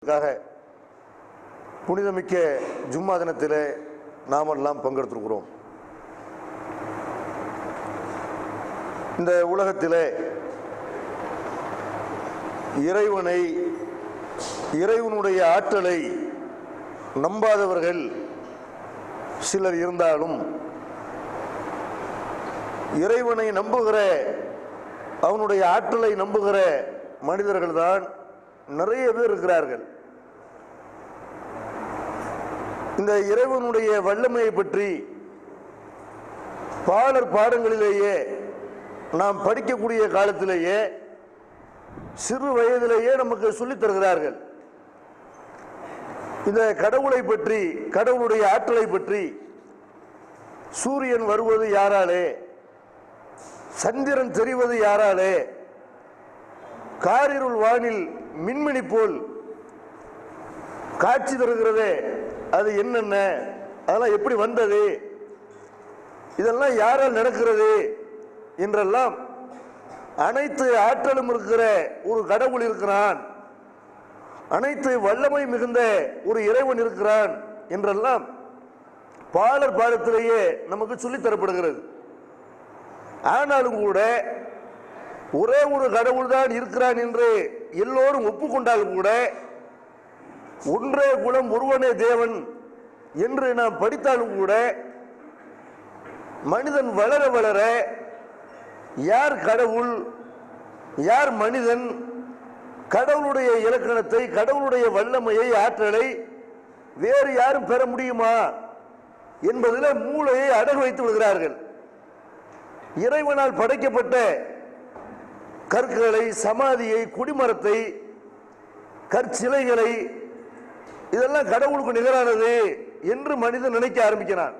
க்காக புனிதமிக்க ஜும்மா தினத்திலே நாமெல்லாம் பங்கெடுத்திருக்கிறோம் இந்த உலகத்திலே இறைவனை இறைவனுடைய ஆற்றலை நம்பாதவர்கள் சிலர் இருந்தாலும் இறைவனை நம்புகிற அவனுடைய ஆற்றலை நம்புகிற மனிதர்கள் தான் நிறைய பேர் இருக்கிறார்கள் இந்த இறைவனுடைய வல்லமையை பற்றி பாடற் பாடங்களிலேயே நாம் படிக்கக்கூடிய காலத்திலேயே சிறு வயதிலேயே நமக்கு சொல்லித் தருகிறார்கள் இந்த கடவுளை பற்றி கடவுளுடைய ஆற்றலை பற்றி சூரியன் வருவது யாராலே சந்திரன் தெரிவது யாராலே காரிருள் வானில் மின்மினி போல் காட்சி தருகிறதே அது என்னென்ன அதெல்லாம் எப்படி வந்தது இதெல்லாம் யாரால் நடக்கிறது என்றெல்லாம் அனைத்து ஆற்றலும் இருக்கிற ஒரு கடவுள் இருக்கிறான் அனைத்து வல்லமை மிகுந்த ஒரு இறைவன் இருக்கிறான் என்றெல்லாம் பாடற் பாடத்திலேயே நமக்கு சொல்லித் தரப்படுகிறது ஆனாலும் கூட ஒரே ஒரு கடவுள் தான் இருக்கிறான் என்று எல்லோரும் ஒப்புக்கொண்டாலும் கூட ஒன்றே குலம் ஒருவனே தேவன் என்று நாம் படித்தாலும் கூட மனிதன் வளர வளர யார் கடவுள் யார் மனிதன் கடவுளுடைய இலக்கணத்தை கடவுளுடைய வல்லமையை ஆற்றலை வேறு யாரும் பெற முடியுமா என்பதில் மூளையை அடகு வைத்து விடுகிறார்கள் இறைவனால் படைக்கப்பட்ட கற்களை சமாதியை குடிமரத்தை கற்சிலைகளை இதெல்லாம் கடவுளுக்கு நிகரானது என்று மனிதன் நினைக்க ஆரம்பிக்கிறான்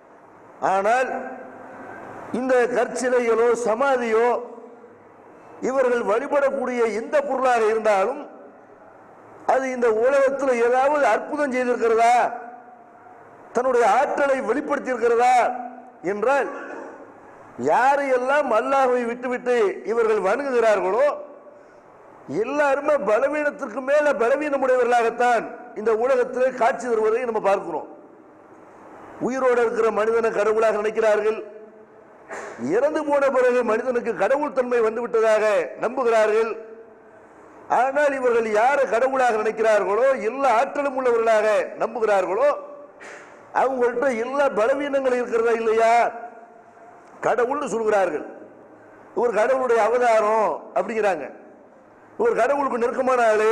ஆனால் இந்த கற்சிலைகளோ சமாதியோ இவர்கள் வழிபடக்கூடிய எந்த பொருளாக இருந்தாலும் அது இந்த உலகத்தில் ஏதாவது அற்புதம் செய்திருக்கிறதா தன்னுடைய ஆற்றலை வெளிப்படுத்தி இருக்கிறதா என்றால் யாரையெல்லாம் அல்லாஹ்வை விட்டுவிட்டு இவர்கள் வணங்குகிறார்களோ எல்லாருமே பலவீனத்திற்கு மேல பலவீனமுடையவர்களாகத்தான் இந்த உலகத்தில் காட்சி தருவதை நம்ம பார்க்கிறோம் உயிரோடு இருக்கிற மனிதனை கடவுளாக நினைக்கிறார்கள் இறந்து போன பிறகு மனிதனுக்கு கடவுள் தன்மை வந்துவிட்டதாக நம்புகிறார்கள் ஆனால் இவர்கள் யாரை கடவுளாக நினைக்கிறார்களோ எல்லா ஆற்றலும் உள்ளவர்களாக நம்புகிறார்களோ அவங்கள்ட்ட எல்லா பலவீனங்கள் இருக்கிறதா இல்லையா கடவுள்னு சொல்கிறார்கள் இவர் கடவுளுடைய அவதாரம் அப்படிங்கிறாங்க இவர் கடவுளுக்கு நெருக்கமான ஆளு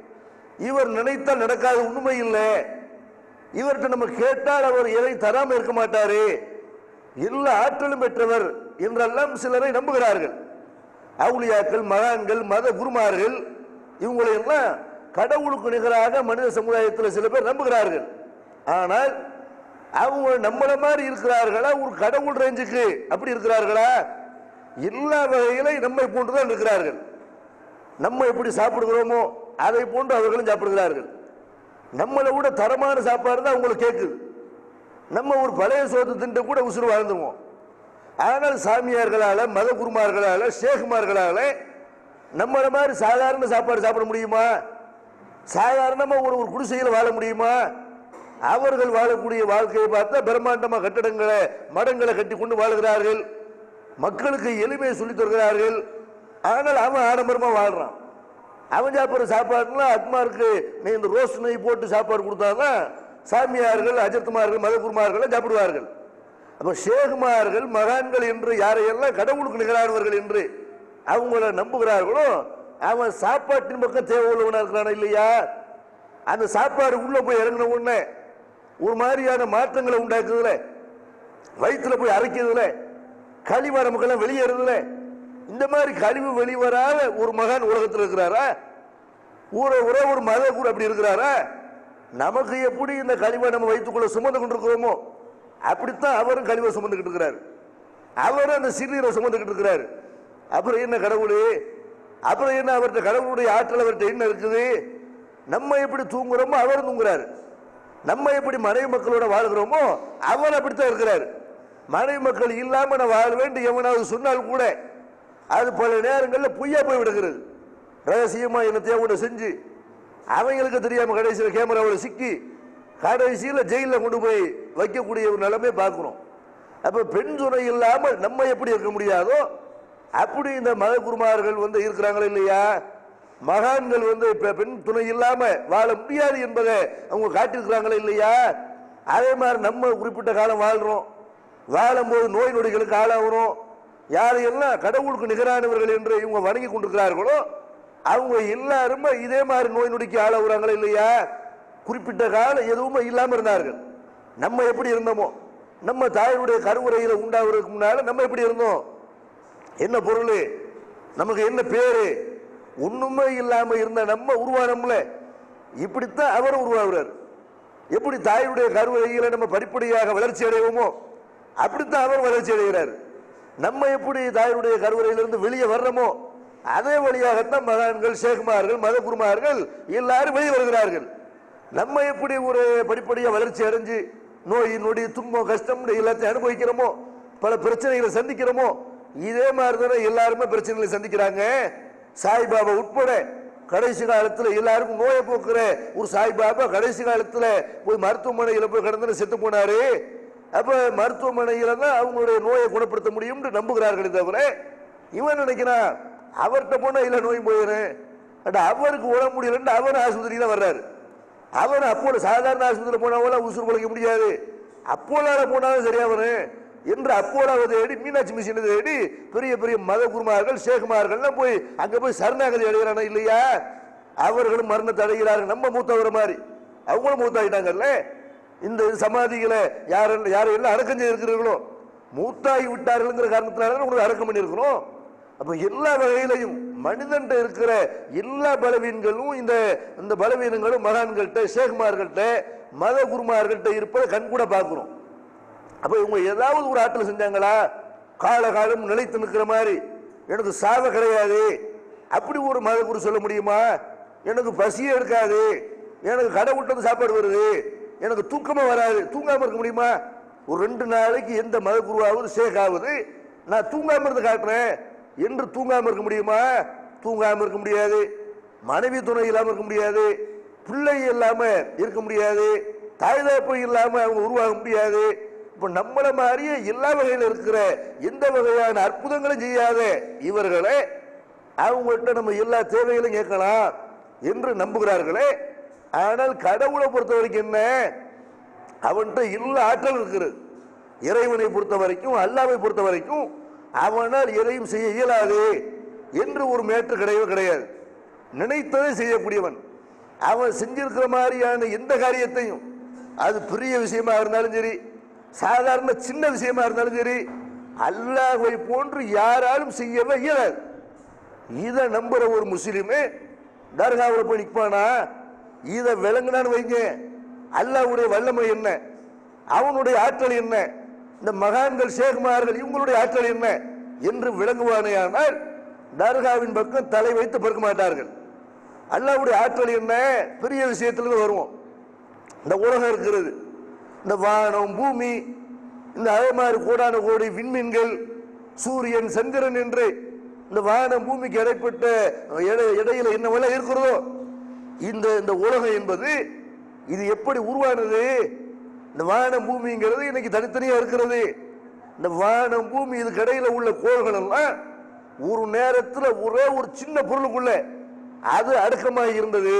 இவர் நினைத்தால் நடக்காத உண்மை இல்லை இவர்கிட்ட நம்ம கேட்டால் அவர் எதை தராம இருக்க மாட்டாரு எல்லா ஆற்றலும் பெற்றவர் என்றெல்லாம் சிலரை நம்புகிறார்கள் அவுளியாக்கள் மகான்கள் மத குருமார்கள் இவங்களை எல்லாம் கடவுளுக்கு நிகராக மனித சமுதாயத்தில் சில பேர் நம்புகிறார்கள் ஆனால் அவங்க நம்மள மாதிரி இருக்கிறார்களா ஒரு கடவுள் ரேஞ்சுக்கு அப்படி இருக்கிறார்களா எல்லா வகையிலும் நம்மை போன்றுதான் இருக்கிறார்கள் நம்ம எப்படி சாப்பிடுகிறோமோ அதை போன்று அவர்களும் சாப்பிடுகிறார்கள் நம்மளை விட தரமான சாப்பாடு தான் அவங்களுக்கு கேட்குது நம்ம ஒரு பழைய சோத்து தின்று கூட உசுறு வாழ்ந்துருவோம் ஆனால் சாமியார்களால மத குருமார்களால ஷேகுமார்களால நம்மளை மாதிரி சாதாரண சாப்பாடு சாப்பிட முடியுமா சாதாரணமாக ஒரு ஒரு குடிசையில் வாழ முடியுமா அவர்கள் வாழக்கூடிய வாழ்க்கையை பார்த்தா பிரம்மாண்டமாக கட்டடங்களை மடங்களை கட்டி கொண்டு வாழ்கிறார்கள் மக்களுக்கு எளிமையை சொல்லித் தருகிறார்கள் ஆனால் அவன் ஆடம்பரமாக வாழ்றான் அவன் சாப்பிட்ற சாப்பாடுலாம் அத்மாருக்கு நீ இந்த ரோஸ் நெய் போட்டு சாப்பாடு கொடுத்தாதான் சாமியார்கள் அஜத்துமார்கள் மதகுருமார்கள் சாப்பிடுவார்கள் அப்போ ஷேகுமார்கள் மகான்கள் என்று யாரையெல்லாம் கடவுளுக்கு நிகரானவர்கள் என்று அவங்கள நம்புகிறார்களோ அவன் சாப்பாட்டின் பக்கம் தேவை உள்ளவனா இருக்கிறானா இல்லையா அந்த சாப்பாடு உள்ள போய் இறங்கின உடனே ஒரு மாதிரியான மாற்றங்களை உண்டாக்குதுல வயிற்றுல போய் அரைக்கிறதுல கழிவா நமக்கெல்லாம் வெளியேறதுல இந்த மாதிரி கழிவு வெளிவராத ஒரு மகான் உலகத்தில் இருக்கிறாரா ஊர ஒரே ஒரு மத கூட அப்படி இருக்கிறாரா நமக்கு எப்படி இந்த கழிவை நம்ம வயிற்றுக்குள்ள சுமந்து கொண்டிருக்கிறோமோ அப்படித்தான் அவரும் கழிவை சுமந்துக்கிட்டு இருக்கிறார் அவரும் அந்த சிறுநீரை சுமந்துக்கிட்டு இருக்கிறார் அப்புறம் என்ன கடவுள் அப்புறம் என்ன அவர்கிட்ட கடவுளுடைய ஆற்றல் அவர்கிட்ட என்ன இருக்குது நம்ம எப்படி தூங்குறோமோ அவர் தூங்குறாரு நம்ம எப்படி மனைவி மக்களோட வாழ்கிறோமோ அவர் அப்படித்தான் இருக்கிறார் மனைவி மக்கள் இல்லாம நான் வாழ வேண்டும் எவனாவது சொன்னால் கூட அது பல நேரங்களில் பொய்யா போய் விடுகிறது ரகசியமா என்னத்தையோ கூட செஞ்சு அவங்களுக்கு தெரியாம கடைசியில் கேமராவில் சிக்கி கடைசியில் ஜெயிலில் கொண்டு போய் வைக்கக்கூடிய ஒரு நிலைமை பார்க்கிறோம் அப்ப பெண் துணை இல்லாமல் நம்ம எப்படி இருக்க முடியாதோ அப்படி இந்த மத குருமார்கள் வந்து இருக்கிறாங்களா இல்லையா மகான்கள் வந்து இப்ப பெண் துணை இல்லாம வாழ முடியாது என்பதை அவங்க காட்டியிருக்கிறாங்களா இல்லையா அதே மாதிரி நம்ம குறிப்பிட்ட காலம் வாழ்றோம் வாழும்போது நோய் நொடிகளுக்கு ஆளாகிறோம் யாரையெல்லாம் கடவுளுக்கு நிகரானவர்கள் என்று இவங்க வணங்கி கொண்டிருக்கிறார்களோ அவங்க எல்லாருமே இதே மாதிரி நோய் நொடிக்கு ஆளாகிறாங்களா இல்லையா குறிப்பிட்ட காலம் எதுவுமே இல்லாம இருந்தார்கள் நம்ம எப்படி இருந்தோமோ நம்ம தாயுடைய கருவுரையில உண்டாவதற்கு முன்னால நம்ம எப்படி இருந்தோம் என்ன பொருள் நமக்கு என்ன பேரு ஒண்ணுமே இல்லாம இருந்த நம்ம உருவானோம்ல இப்படித்தான் அவர் உருவாகிறார் எப்படி தாயுடைய கருவறையில நம்ம படிப்படியாக வளர்ச்சி அடைவோமோ அப்படித்தான் அவர் வளர்ச்சி அடைகிறார் நம்ம எப்படி தாயுடைய கருவறையிலிருந்து வெளியே வர்றோமோ அதே வழியாகத்தான் மகான்கள் சேகுமார்கள் மத குருமார்கள் எல்லாரும் வெளியே வருகிறார்கள் நம்ம எப்படி ஒரு படிப்படியாக வளர்ச்சி அடைஞ்சு நோய் நொடி துன்பம் கஷ்டம் எல்லாத்தையும் அனுபவிக்கிறோமோ பல பிரச்சனைகளை சந்திக்கிறோமோ இதே மாதிரி தானே எல்லாருமே பிரச்சனைகளை சந்திக்கிறாங்க சாய்பாபா உட்பட கடைசி காலத்துல எல்லாருக்கும் நோயை போக்குற ஒரு சாய்பாபா கடைசி காலத்துல போய் மருத்துவமனையில போய் கடந்து செத்து போனாரு அப்ப மருத்துவமனையில தான் அவங்களுடைய நோயை குணப்படுத்த முடியும்னு நம்புகிறார்களே தவிர இவன் நினைக்கிறான் அவர்கிட்ட போனா இல்ல நோய் போயிடும் அட அவருக்கு உடம்பு முடியலன்னு அவர் ஆஸ்பத்திரிக்கு தான் வர்றாரு அவர் அப்போல சாதாரண ஆஸ்பத்திரியில் போனவங்களாம் உசுறு பிழைக்க முடியாது அப்போலால போனாலும் சரியா வரும் என்று அப்போலாவை தேடி மீனாட்சி மிஷினை தேடி பெரிய பெரிய மத குருமார்கள் சேகுமார்கள்லாம் போய் அங்க போய் சரணாகதி அடைகிறானா இல்லையா அவர்களும் மரணத்தை அடைகிறார்கள் நம்ம மூத்தவரை மாதிரி அவங்களும் மூத்தாயிட்டாங்கல்ல இந்த சமாதிகளை யாரெல்லாம் யாரெல்லாம் அடக்கம் செய்திருக்கிறீர்களோ மூத்தாகி விட்டார்கள்ங்கிற காரணத்தினால உங்களுக்கு அடக்கம் பண்ணியிருக்கிறோம் அப்ப எல்லா வகையிலையும் மனிதன்ட்ட இருக்கிற எல்லா பலவீனங்களும் இந்த இந்த பலவீனங்களும் மகான்கள்ட்ட சேகுமார்கள்ட்ட மத குருமார்கள்ட்ட இருப்பதை கண்கூட பார்க்கிறோம் அப்ப இவங்க ஏதாவது ஒரு ஆற்றல் செஞ்சாங்களா காலகாலம் நிலைத்து நிற்கிற மாதிரி எனக்கு சாவ கிடையாது அப்படி ஒரு மத குரு சொல்ல முடியுமா எனக்கு பசியே எடுக்காது எனக்கு கடை விட்டது சாப்பாடு வருது எனக்கு தூக்கமா வராது தூங்காம இருக்க முடியுமா ஒரு ரெண்டு நாளைக்கு எந்த மத குருவாவது ஷேக் ஆகுது நான் தூங்காம இருந்து காட்டுறேன் என்று தூங்காம இருக்க முடியுமா தூங்காம இருக்க முடியாது மனைவி துணை இல்லாம இருக்க முடியாது பிள்ளை இல்லாம இருக்க முடியாது தாய் தகப்பு இல்லாம அவங்க உருவாக முடியாது இப்ப நம்மள மாதிரியே எல்லா வகையில இருக்கிற எந்த வகையான அற்புதங்களும் செய்யாத இவர்களை அவங்கள்ட்ட நம்ம எல்லா தேவைகளையும் கேட்கலாம் என்று நம்புகிறார்களே ஆனால் கடவுளை பொறுத்த வரைக்கும் என்ன அவன்கிட்ட எல்லா ஆற்றல் இருக்கிறது இறைவனை பொறுத்த வரைக்கும் அல்லாவை பொறுத்த வரைக்கும் அவனால் எதையும் செய்ய இயலாது என்று ஒரு மேற்று கிடையவே கிடையாது நினைத்ததை செய்யக்கூடியவன் அவன் செஞ்சிருக்கிற மாதிரியான எந்த காரியத்தையும் அது பெரிய விஷயமா இருந்தாலும் சரி சாதாரண சின்ன விஷயமா இருந்தாலும் சரி அல்லாஹ்வை போன்று யாராலும் செய்யவே இயலாது இதை நம்புற ஒரு முஸ்லிமே தர்காவில் போய் நிற்பானா இதை விளங்குனான்னு வைங்க அல்லாஹ்வுடைய வல்லமை என்ன அவனுடைய ஆற்றல் என்ன இந்த மகான்கள் சேகுமார்கள் இவங்களுடைய ஆற்றல் என்ன என்று விளங்குவானேயானால் தர்காவின் பக்கம் தலை வைத்து பார்க்க மாட்டார்கள் அல்லாஹ்வுடைய ஆற்றல் என்ன பெரிய விஷயத்திலிருந்து வருவோம் இந்த உலகம் இருக்கிறது இந்த வானம் பூமி இந்த அதே மாதிரி கோடான கோடி விண்மீன்கள் சூரியன் சந்திரன் என்று இந்த வானம் பூமிக்கு இடைப்பட்ட இடை- இடையில என்னவெல்லாம் இருக்கிறதோ இந்த இந்த உலகம் என்பது இது எப்படி உருவானது இந்த வானம் பூமிங்கிறது இன்னைக்கு தனித்தனியா இருக்கிறது இந்த வானம் பூமி இதுக்கு இடையில உள்ள கோள்கள் எல்லாம் ஒரு நேரத்துல ஒரே ஒரு சின்ன பொருளுக்குள்ள அது அடக்கமாக இருந்தது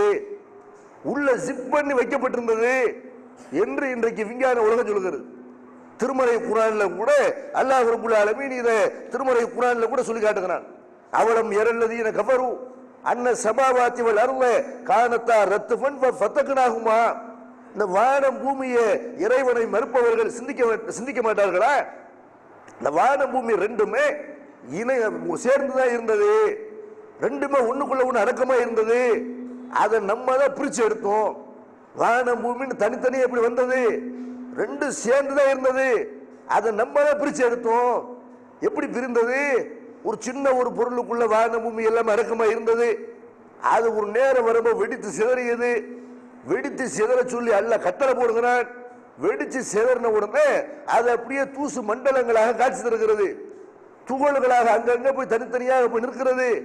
உள்ள ஜிப் பண்ணி வைக்கப்பட்டிருந்தது என்று இன்றைக்கு விஞ்ஞான உலகம் சொல்கிறது திருமறை குரான்ல கூட அல்லாஹ் ரப்புல் ஆலமீன் இதை திருமறை குரான்ல கூட சொல்லி காட்டுகிறான் அவலம் எரல்லதீன கஃபரு அன்ன சமாவாத்தி வல் அருள காணத்தா ரத்துஃபன் ஃபத்தகனாகுமா இந்த வானம் பூமியை இறைவனை மறுப்பவர்கள் சிந்திக்க வே- சிந்திக்க மாட்டார்களா இந்த வானம் பூமி ரெண்டுமே இணை சேர்ந்துதான் இருந்தது ரெண்டுமே ஒண்ணுக்குள்ள ஒண்ணு அடக்கமா இருந்தது அதை நம்ம தான் பிரிச்சு எடுத்தோம் வானம் பூமின்னு தனித்தனியா எப்படி வந்தது ரெண்டு சேர்ந்துதான் இருந்தது அதை நம்ம தான் பிரிச்சு எடுத்தோம் எப்படி பிரிந்தது ஒரு சின்ன ஒரு பொருளுக்குள்ள வானம் பூமி எல்லாம் அடக்கமா இருந்தது அது ஒரு நேரம் வரும்போது வெடித்து சிதறியது வெடித்து சிதற சொல்லி அல்ல கட்டளை போடுகிறான் வெடிச்சு சிதறின உடனே அது அப்படியே தூசு மண்டலங்களாக காட்சி தருகிறது துகள்களாக அங்கங்க போய் தனித்தனியாக போய் நிற்கிறது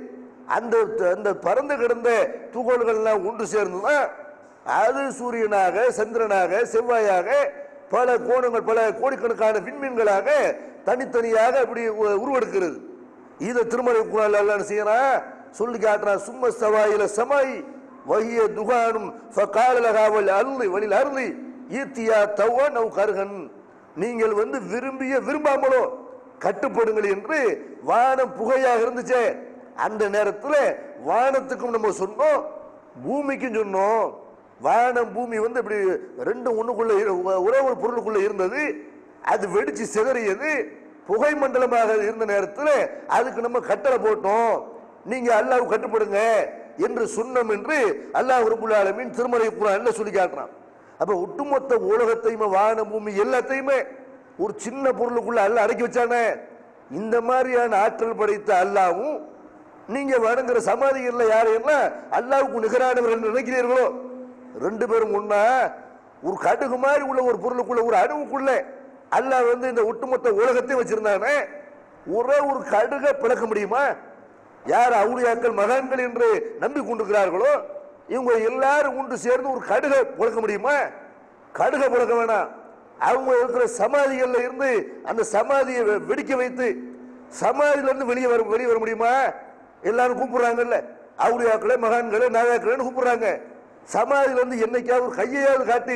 அந்த அந்த பறந்து கிடந்த துகள்கள்லாம் ஒன்று சேர்ந்துதான் அது சூரியனாக சந்திரனாக செவ்வாயாக பல கோணங்கள் பல கோடிக்கணக்கான விண்மீன்களாக தனித்தனியாக இப்படி உ- உருவெடுக்கிறது இதை திருமலை குரான் அல்லாஹ் செய்யறான் சொல்லி காட்டுறான் சும்ம சவாயில சமாய் வகிய துகானும் ஃபகாலலகாவல் அருளி வழியில் அருளி ஈத்தியா தவ நவ் கருகன் நீங்கள் வந்து விரும்பிய விரும்பாமலோ கட்டுப்படுங்கள் என்று வானம் புகையாக இருந்துச்சே அந்த நேரத்தில் வானத்துக்கும் நம்ம சொன்னோம் பூமிக்கும் சொன்னோம் வானம் பூமி வந்து இப்படி ரெண்டும் ஒண்ணுக்குள்ள இரு- ஒரே ஒரு பொருளுக்குள்ள இருந்தது அது வெடிச்சு சிதறியது புகை மண்டலமாக இருந்த நேரத்தில் அதுக்கு நம்ம கட்டளை போட்டோம் நீங்க அல்லாஹ் கட்டுப்படுங்க என்று சொன்னோம் என்று அல்லாஹ் ரபுல் ஆலமீன் திருமலை குரான்ல சொல்லி காட்டுறான் அப்ப ஒட்டுமொத்த உலகத்தையுமே வான பூமி எல்லாத்தையுமே ஒரு சின்ன பொருளுக்குள்ள அல்லாஹ் அடக்கி வச்சானே இந்த மாதிரியான ஆற்றல் படைத்த அல்லாவும் நீங்க வணங்குற சமாதிகள்ல யாரையெல்லாம் அல்லாவுக்கு நிகரானவர் என்று நினைக்கிறீர்களோ ரெண்டு பேரும் ஒண்ணா ஒரு கடுகு மாதிரி உள்ள ஒரு பொருளுக்குள்ள ஒரு அணுவுக்குள்ள அல்லாஹ் வந்து இந்த ஒட்டுமொத்த உலகத்தையும் வச்சிருந்தானே ஒரே ஒரு கடுகை பிளக்க முடியுமா யார் அவுளியாக்கள் மகான்கள் என்று நம்பி கொண்டிருக்கிறார்களோ இவங்க எல்லாரும் ஒன்று சேர்ந்து ஒரு கடுகை புழக்க முடியுமா கடுகை புழக்க வேணாம் அவங்க இருக்கிற சமாதிகள்ல இருந்து அந்த சமாதியை வெ- வெடிக்க வைத்து சமாதியில இருந்து வெளியே வர வெளியே வர முடியுமா எல்லாரும் கூப்பிடுறாங்கல்ல அவுளியாக்களே மகான்களே நாகாக்களே கூப்பிடுறாங்க சமாதியில இருந்து என்னைக்காவது ஒரு கையையாவது காட்டி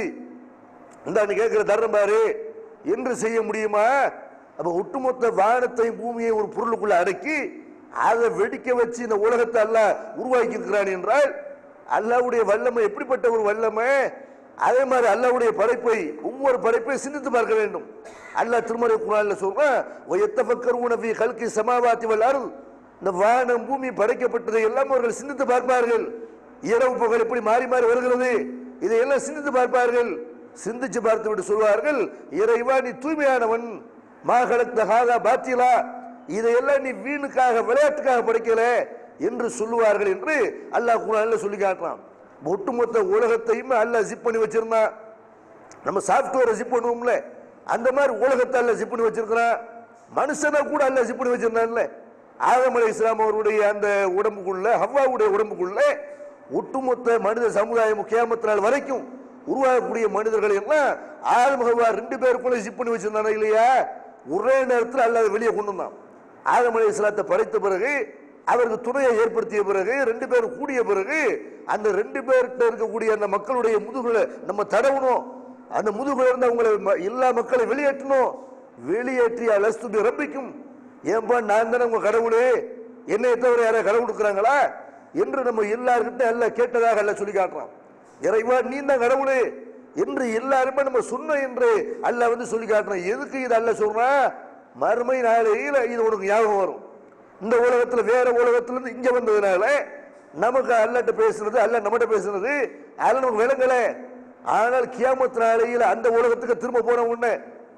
இந்த நீ கேட்கிற தர்றம் பாரு என்று செய்ய முடியுமா அப்ப ஒட்டுமொத்த வானத்தையும் பூமியையும் ஒரு பொருளுக்குள்ள அடக்கி அதை வெடிக்க வச்சு இந்த உலகத்தை அல்லாஹ் உருவாக்கி இருக்கிறான் என்றால் அல்லாவுடைய வல்லமை எப்படிப்பட்ட ஒரு வல்லமை அதே மாதிரி அல்லாவுடைய படைப்பை ஒவ்வொரு படைப்பையும் சிந்தித்து பார்க்க வேண்டும் அல்லாஹ் திருமறை குரான்ல சொல்றான் எத்தபக்கர் உணவி கல்கி சமாவாத்தி வல்லாரும் இந்த வானம் பூமி படைக்கப்பட்டதை எல்லாம் அவர்கள் சிந்தித்து பார்ப்பார்கள் இரவு பகல் எப்படி மாறி மாறி வருகிறது இதையெல்லாம் சிந்தித்து பார்ப்பார்கள் சிந்திச்சு பார்த்து விட்டு சொல்வார்கள் இறைவா நீ தூய்மையானவன் மாகலத்த ஹாதா பாத்திலா இதையெல்லாம் நீ வீணுக்காக விளையாட்டுக்காக படைக்கல என்று சொல்லுவார்கள் என்று அல்லாஹ் குரான்ல சொல்லி காட்டுறான் ஒட்டுமொத்த உலகத்தையும் அல்லாஹ் ஜிப் பண்ணி வச்சிருந்தான் நம்ம சாஃப்ட்வேரை ஜிப் பண்ணுவோம்ல அந்த மாதிரி உலகத்தை அல்ல ஜிப் பண்ணி வச்சிருக்கிறான் மனுஷனை கூட அல்ல ஜிப் பண்ணி வச்சிருந்தான்ல ஆதம் அலை இஸ்லாம் அவருடைய அந்த உடம்புக்குள்ள ஹவ்வாவுடைய உடம்புக்குள்ள ஒட்டுமொத்த மனித சமுதாயம் கியாமத்து நாள் வரைக்கும் உருவாகக்கூடிய மனிதர்கள் எல்லாம் ஆதம் ஹவ்வா ரெண்டு பேருக்குள்ள ஜிப் பண்ணி வச்சிருந்தானே இல்லையா ஒரே நேரத்தில் அல்லாத வெளியே கொண்டு வந்தான் ஆதம் அலை இஸ்லாத்தை படைத்த பிறகு அவருக்கு துணையை ஏற்படுத்திய பிறகு ரெண்டு பேரும் கூடிய பிறகு அந்த ரெண்டு பேர்கிட்ட இருக்கக்கூடிய அந்த மக்களுடைய முதுகுல நம்ம தடவணும் அந்த முதுகுல இருந்து அவங்களை ம- எல்லா மக்களை வெளியேற்றணும் வெளியேற்றி அலஸ்துபி ரப்பிக்கும் ஏன்பா நான் தானே உங்க கடவுளே என்னை தவிர யாராவது கடவுள் இருக்கிறாங்களா என்று நம்ம எல்லார்கிட்ட அல்ல கேட்டதாக அல்ல சொல்லி காட்டுறான் இறைவா நீ தான் கடவுளே என்று எல்லாருமே நம்ம சொன்ன என்று அல்லாஹ் வந்து சொல்லி காட்டுறான் எதுக்கு இது அல்ல சொல்றான் மறுமை நாளையில இது உனக்கு ஞாபகம் வரும் இந்த உலகத்துல வேற உலகத்துல இருந்து இங்க வந்ததுனால நமக்கு அல்லட்ட பேசுறது அல்ல நம்மகிட்ட பேசுறது அதெல்லாம் நமக்கு விளங்கல ஆனால் கியாமத் நாளையில அந்த உலகத்துக்கு திரும்ப போன உடனே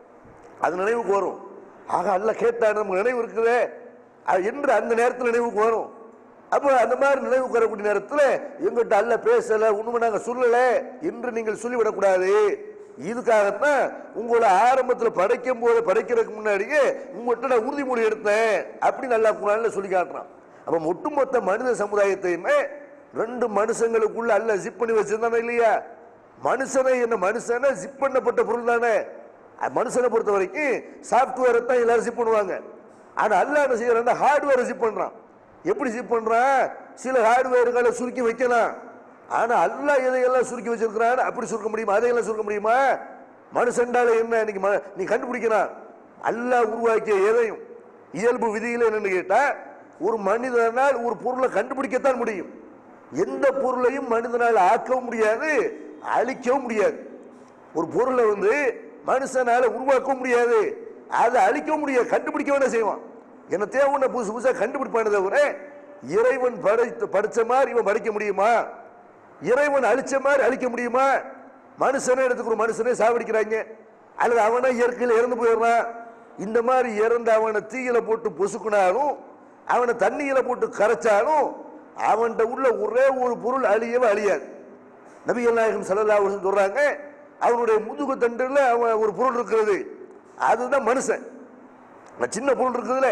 அது நினைவுக்கு வரும் ஆக அல்ல கேட்டான் நமக்கு நினைவு இருக்குதே அது என்று அந்த நேரத்தில் நினைவுக்கு வரும் அப்போ அந்த மாதிரி நினைவுக்கு வரக்கூடிய நேரத்தில் எங்கிட்ட அல்ல பேசல உண்மை நாங்கள் சொல்லல என்று நீங்கள் சொல்லிவிடக்கூடாது இதுக்காகத்தான் உங்களை ஆரம்பத்தில் படைக்கும் போது படைக்கிறதுக்கு முன்னாடியே உங்கள்கிட்ட நான் உறுதிமொழி எடுத்தேன் அப்படின்னு நல்லா குரான்ல சொல்லி காட்டுறான் அப்போ ஒட்டுமொத்த மனித சமுதாயத்தையுமே ரெண்டு மனுஷங்களுக்குள்ள அல்ல ஜிப் பண்ணி வச்சிருந்தானே இல்லையா மனுஷனை என்ன மனுஷனை ஜிப் பண்ணப்பட்ட பொருள் தானே அஹ் மனுஷனை பொறுத்த வரைக்கும் சாஃப்ட்வேரை தான் எல்லாரும் ஜிப் பண்ணுவாங்க ஆனா அல்லாஹ் என்ன செய்யறான் ஹார்ட்வேரை ஜிப் பண்றான் எப்படி ஜிப் பண்றான் சில ஹார்ட்வேர்களை சுருக்கி வைக்கலாம் ஆனா அல்லாஹ் எதையெல்லாம் சுருக்கி வச்சிருக்கிறான் அப்படி சுருக்க முடியுமா அதையெல்லாம் சுருக்க முடியுமா மனுஷன்டால என்ன இன்னைக்கு ம- நீ கண்டுபிடிக்கிறான் அல்லாஹ் உருவாக்கிய எதையும் இயல்பு விதியில என்னன்னு கேட்டா ஒரு மனிதனால் ஒரு பொருளை கண்டுபிடிக்கத்தான் முடியும் எந்த பொருளையும் மனிதனால் ஆக்கவும் முடியாது அழிக்கவும் முடியாது ஒரு பொருளை வந்து மனுஷனால உருவாக்கவும் முடியாது அதை அழிக்கவும் முடியாது கண்டுபிடிக்க வேணா செய்வான் என்ன தேவை புதுசு புதுசா கண்டுபிடிப்பானே தவிர இறைவன் படைத்த படிச்ச மாதிரி இவன் படிக்க முடியுமா இறைவன் அழிச்ச மாதிரி அழிக்க முடியுமா மனுஷனே எடுத்துக்கிற மனுஷனே சாவடிக்கிறாங்க அல்லது அவனே இயற்கையில் இறந்து போயிடுறான் இந்த மாதிரி இறந்து அவனை தீயில போட்டு பொசுக்குனாலும் அவனை தண்ணியில போட்டு கரைச்சாலும் அவன்கிட்ட உள்ள ஒரே ஒரு பொருள் அழியவே அழியாது நபிகள் நாயகம் ஸல்லல்லாஹு அலைஹி வஸல்லம் சொல்றாங்க அவனுடைய முதுகு தண்டுல அவன் ஒரு பொருள் இருக்கிறது அதுதான் மனுஷன் அந்த சின்ன பொருள் இருக்குதுல்ல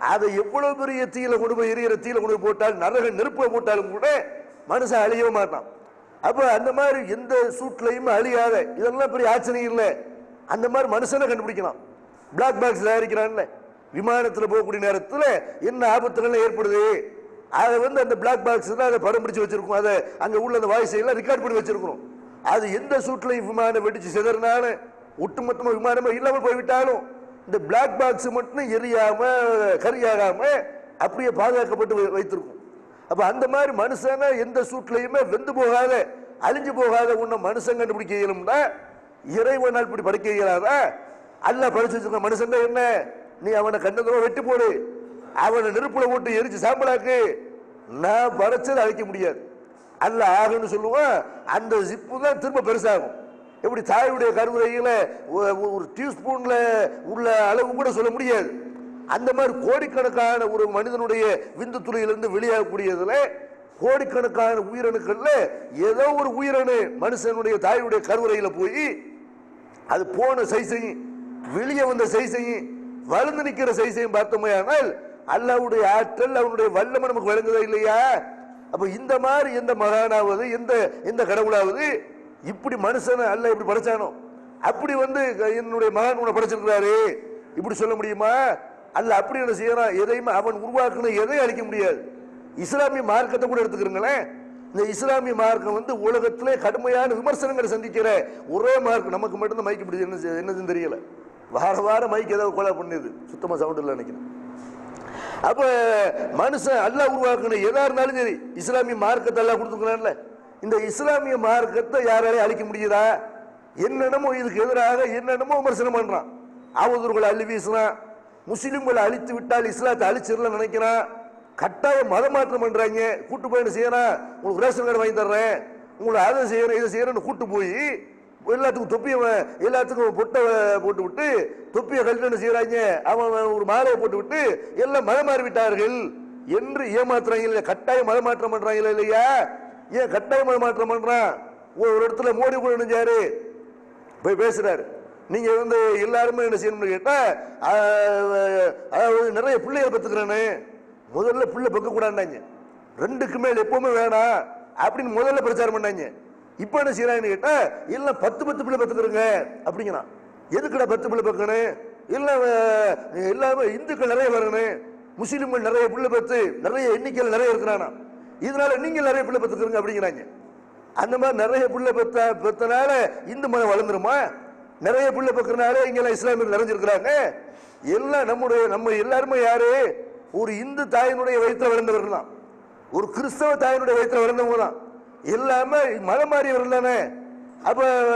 அதை எவ்வளவு பெரிய தீயில கொண்டு போய் எரியிற தீயில கொண்டு போய் போட்டால் நரக நெருப்பை போட்டாலும் கூட மனுஷன் அழியவே மாட்டான் அப்ப அந்த மாதிரி எந்த சூட்லையும் அழியாத இதெல்லாம் பெரிய ஆச்சரியம் இல்லை அந்த மாதிரி மனுஷனை கண்டுபிடிக்கலாம் பிளாக் பாக்ஸ் தயாரிக்கிறான்ல விமானத்தில் போகக்கூடிய நேரத்தில் என்ன ஆபத்துகள் ஏற்படுது அதை வந்து அந்த பிளாக் பாக்ஸ் தான் அதை படம் பிடிச்சு வச்சிருக்கோம் அதை அங்க உள்ள அந்த வாய்ஸ் எல்லாம் ரெக்கார்ட் பண்ணி வச்சிருக்கிறோம் அது எந்த சூட்லையும் விமானம் வெடிச்சு சிதறினாலும் ஒட்டுமொத்தமா விமானமே இல்லாமல் போய்விட்டாலும் இந்த பிளாக் பாக்ஸ் மட்டும் எரியாம கரியாகாம அப்படியே பாதுகாக்கப்பட்டு வை- வைத்திருக்கும் அப்ப அந்த மாதிரி மனுஷனை எந்த சூட்லையுமே வெந்து போகாத அழிஞ்சு போகாத ஒண்ணு மனுஷன் கண்டுபிடிக்க இயலும்னா இறைவனால் இப்படி படைக்க இயலாதா அல்ல படைச்சு வச்சிருக்க மனுஷன் என்ன நீ அவனை கண்டதோ வெட்டி போடு அவனை நெருப்புல போட்டு எரிச்சு சாம்பலாக்கு நான் படைச்சதை அழிக்க முடியாது அல்ல ஆகுன்னு சொல்லுவான் அந்த ஜிப்பு தான் திரும்ப பெருசாகும் எப்படி தாயுடைய கருவுரையில ஒ- ஒரு டியூஸ்பூன்ல உள்ள அளவு கூட சொல்ல முடியாது அந்த மாதிரி கோடிக்கணக்கான ஒரு மனிதனுடைய விந்து துளியிலிருந்து வெளியாகக்கூடியதுல கோடிக்கணக்கான உயிரணுக்கள்ல ஏதோ ஒரு உயிரணு மனுஷனுடைய தாயுடைய கருவறையில போய் அது போன சைஸையும் வெளியே வந்த சைஸையும் வளர்ந்து நிக்கிற சைஸையும் பார்த்தோமையானால் அல்லாவுடைய ஆற்றல் அவனுடைய வல்லமை நமக்கு விளங்குதா இல்லையா அப்ப இந்த மாதிரி எந்த மகானாவது எந்த எந்த கடவுளாவது இப்படி மனுஷனை அல்ல இப்படி படைச்சானோ அப்படி வந்து என்னுடைய மகன் உன்னை படைச்சிருக்கிறாரு இப்படி சொல்ல முடியுமா அல்ல அப்படி என்ன செய்யறான் எதையுமே அவன் உருவாக்குன எதையும் அழிக்க முடியாது இஸ்லாமிய மார்க்கத்தை கூட எடுத்துக்கிறீங்களேன் இந்த இஸ்லாமிய மார்க்கம் வந்து உலகத்திலே கடுமையான விமர்சனங்களை சந்திக்கிற ஒரே மார்க் நமக்கு மட்டும்தான் மைக் பிடிச்சு என்ன செய்- என்னதுன்னு தெரியல வார வாரம் மைக் ஏதாவது கொலை பண்ணுது சுத்தமா சவுண்ட் இல்லை நினைக்கிறேன் அப்ப மனுஷன் அல்லாஹ் உருவாக்குன எதா இருந்தாலும் சரி இஸ்லாமிய மார்க்கத்தை எல்லாம் கொடுத்துக்கிறான்ல இந்த இஸ்லாமிய மார்க்கத்தை யாராலையும் அழிக்க முடியுதா என்னென்னமோ இதுக்கு எதிராக என்னென்னமோ விமர்சனம் பண்றான் அவதூறுகளை அள்ளி வீசுறான் முஸ்லிம்களை அழித்து விட்டால் இஸ்லாத்தை அழிச்சிடலாம் நினைக்கிறான் கட்டாய மத மாற்றம் பண்றாங்க கூட்டு போய் என்ன செய்யறான் உங்களுக்கு ரேஷன் கார்டு வாங்கி தர்றேன் உங்களை அதை செய்யறேன் இதை செய்யறேன்னு கூட்டு போய் எல்லாத்துக்கும் தொப்பியை வ- எல்லாத்துக்கும் பொட்டை வ- போட்டு விட்டு தொப்பியை கழட்டி என்ன செய்யறாங்க அவன் ஒரு மாலையை போட்டு விட்டு எல்லாம் மதம் மாறி விட்டார்கள் என்று ஏமாத்துறாங்க இல்லையா கட்டாயம் மத மாற்றம் பண்றாங்க இல்லையா ஏன் கட்டாயம் மத மாற்றம் பண்றான் ஒரு இடத்துல மோடி கூட நினைஞ்சாரு போய் பேசுறாரு நீங்க வந்து எல்லாருமே என்ன செய்யணும்னு கேட்டா ஆஹ், அதாவது நிறைய பிள்ளைகளை பெத்துக்கிறேன்னு முதல்ல பிள்ளை பெக்க கூடாண்டாங்க ரெண்டுக்கு மேல் எப்பவுமே வேணாம் அப்படின்னு முதல்ல பிரச்சாரம் பண்ணாங்க இப்போ என்ன செய்யறாங்கன்னு கேட்டா இல்ல பத்து பத்து பிள்ளை பெத்துக்கிறேங்க அப்படிங்கிறான் எதுக்குடா பத்து பிள்ளை பெக்கணும் இல்ல அஹ், எல்லாமே இந்துக்கள் நிறைய வரணும் முஸ்லிம்கள் நிறைய பிள்ளை பெத்து நிறைய எண்ணிக்கையில் நிறைய இருக்கிறானா இதனால நீங்க நிறைய பிள்ளை பெத்துக்கிறீங்க அப்படிங்கிறாங்க அந்த மாதிரி நிறைய பிள்ளை பெத்த பெத்தனால இந்து மதம் வளர்ந்துருமா நிறைய பிள்ளை பெக்கிறனால இங்கெல்லாம் இஸ்லாமியர் நிறைஞ்சிருக்கிறாங்க எல்லாம் நம்முடைய நம்ம எல்லாருமே யாரு ஒரு இந்து தாயினுடைய வயிற்றுல வளர்ந்தவர்கள் தான் ஒரு கிறிஸ்தவ தாயினுடைய வயிற்றுல வளர்ந்தவங்க தான் எல்லாமே மதம் மாறியவர்கள் தானே அப்ப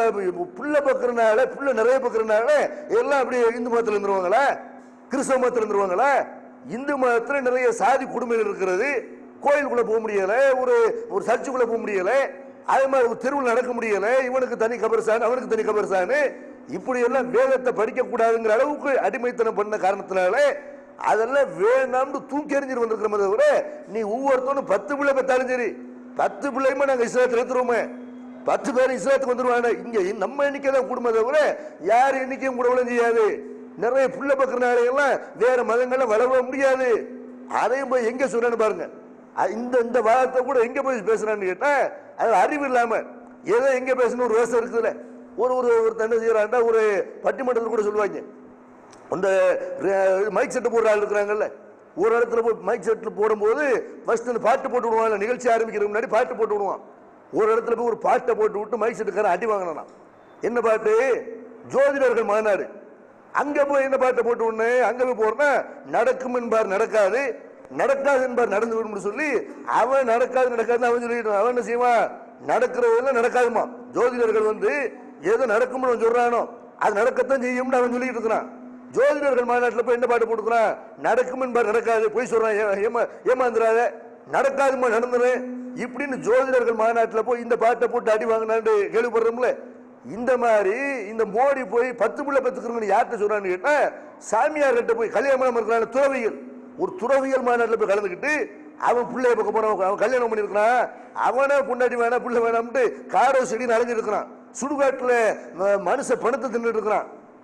புள்ள பக்கிறனால புள்ள நிறைய பக்கிறனால எல்லாம் அப்படி இந்து மதத்தில் இருந்துருவாங்களா கிறிஸ்தவ மதத்தில் இருந்துருவாங்களா இந்து மதத்துல நிறைய சாதி குடும்பங்கள் இருக்கிறது கோயிலுக்குள்ள போக முடியல ஒரு ஒரு சர்ச்சுக்குள்ள போக முடியல அதே மாதிரி ஒரு தெருவில் நடக்க முடியல இவனுக்கு தனி கபர்சான் அவனுக்கு தனி கபர்சான் இப்படி எல்லாம் வேதத்தை படிக்க கூடாதுங்கிற அளவுக்கு அடிமைத்தனம் பண்ண காரணத்தினால அதெல்லாம் வேணாம்னு தூக்கி எறிஞ்சிட்டு வந்திருக்கிறோமே தவிர நீ ஒவ்வொருத்தனும் பத்து பிள்ளை பெற்றாலும் சரி பத்து பிள்ளையுமே நாங்க இஸ்லாத்தில் எடுத்துருவோமே பத்து பேர் இஸ்லாத்துக்கு வந்துருவாங்க இங்க நம்ம எண்ணிக்கை தான் குடும்பம் தவிர யார் எண்ணிக்கையும் கூட செய்யாது நிறைய புள்ள பக்கிறனால எல்லாம் வேற மதங்கள்ல வளர முடியாது அதையும் போய் எங்க சொல்றேன்னு பாருங்க அ- இந்த இந்த வாதத்தை கூட எங்க போய் பேசுறான்னு கேட்டா அது அறிவு இல்லாம ஏதோ எங்க பேசணும் ஒரு விவசாயம் இருக்குதுல்ல ஒரு ஒரு ஒரு தண்ணி செய்யறாண்டா ஒரு பட்டிமன்றத்தில் கூட சொல்லுவாங்க அந்த ர- மைக் செட்டு போடுற ஆள் இருக்கிறாங்கல்ல ஒரு இடத்துல போய் மைக் செட்டில் போடும்போது ஃபர்ஸ்ட் அந்த பாட்டு போட்டு விடுவாங்க நிகழ்ச்சி ஆரம்பிக்கிறதுக்கு முன்னாடி பாட்டு போட்டு விடுவான் ஒரு இடத்துல போய் ஒரு பாட்டை போட்டு விட்டு மைக் செட்டுக்காரன் அடி வாங்கினான் என்ன பாட்டு ஜோதிடர்கள் மாநாடு அங்க போய் என்ன பாட்டை போட்டு உடனே அங்க போய் போறனா நடக்கும் என்பார் நடக்காது நடக்காது என்பார் நடந்து விடும் சொல்லி அவன் நடக்காது நடக்காது அவன் சொல்லிட்டு அவன் என்ன செய்வான் நடக்கிறதெல்லாம் நடக்காதுமா ஜோதிடர்கள் வந்து ஏதோ நடக்கும்னு அவன் சொல்றானோ அது நடக்கத்தான் செய்யும்னு அவன் சொல்லிட்டு இருக்கிறான் ஜோதிடர்கள் மாநாட்டில் போய் என்ன பாட்டு போட்டுக்கிறான் நடக்கும் என்பார் நடக்காது போய் சொல்றான் ஏ- ஏமா ஏமாந்துடாத நடக்காதுமா நடந்துரு இப்படின்னு ஜோதிடர்கள் மாநாட்டில் போய் இந்த பாட்டை போட்டு அடி வாங்கினான்னு கேள்விப்படுறோம்ல இந்த மாதிரி இந்த மோடி போய் பத்து பிள்ளை பத்துக்கிறவங்க யார்கிட்ட சொல்றான்னு கேட்டா சாமியார் கிட்ட போய் கல்யாணம் இருக்கிறாங்க துறவிகள் ஒரு துறவியல் மாநாட்டில் போய் கலந்துக்கிட்டு அவன் பிள்ளைய பக்கம் போறான் அவன் கல்யாணம் பண்ணியிருக்கிறான் அவனே பொண்டாட்டி வேணாம் பிள்ளை வேணாம்ட்டு காரோ செடி நனைஞ்சிருக்கிறான் சுடுகாட்டுல ம- மனுஷ பணத்தை தின்னுட்டு இருக்கிறான்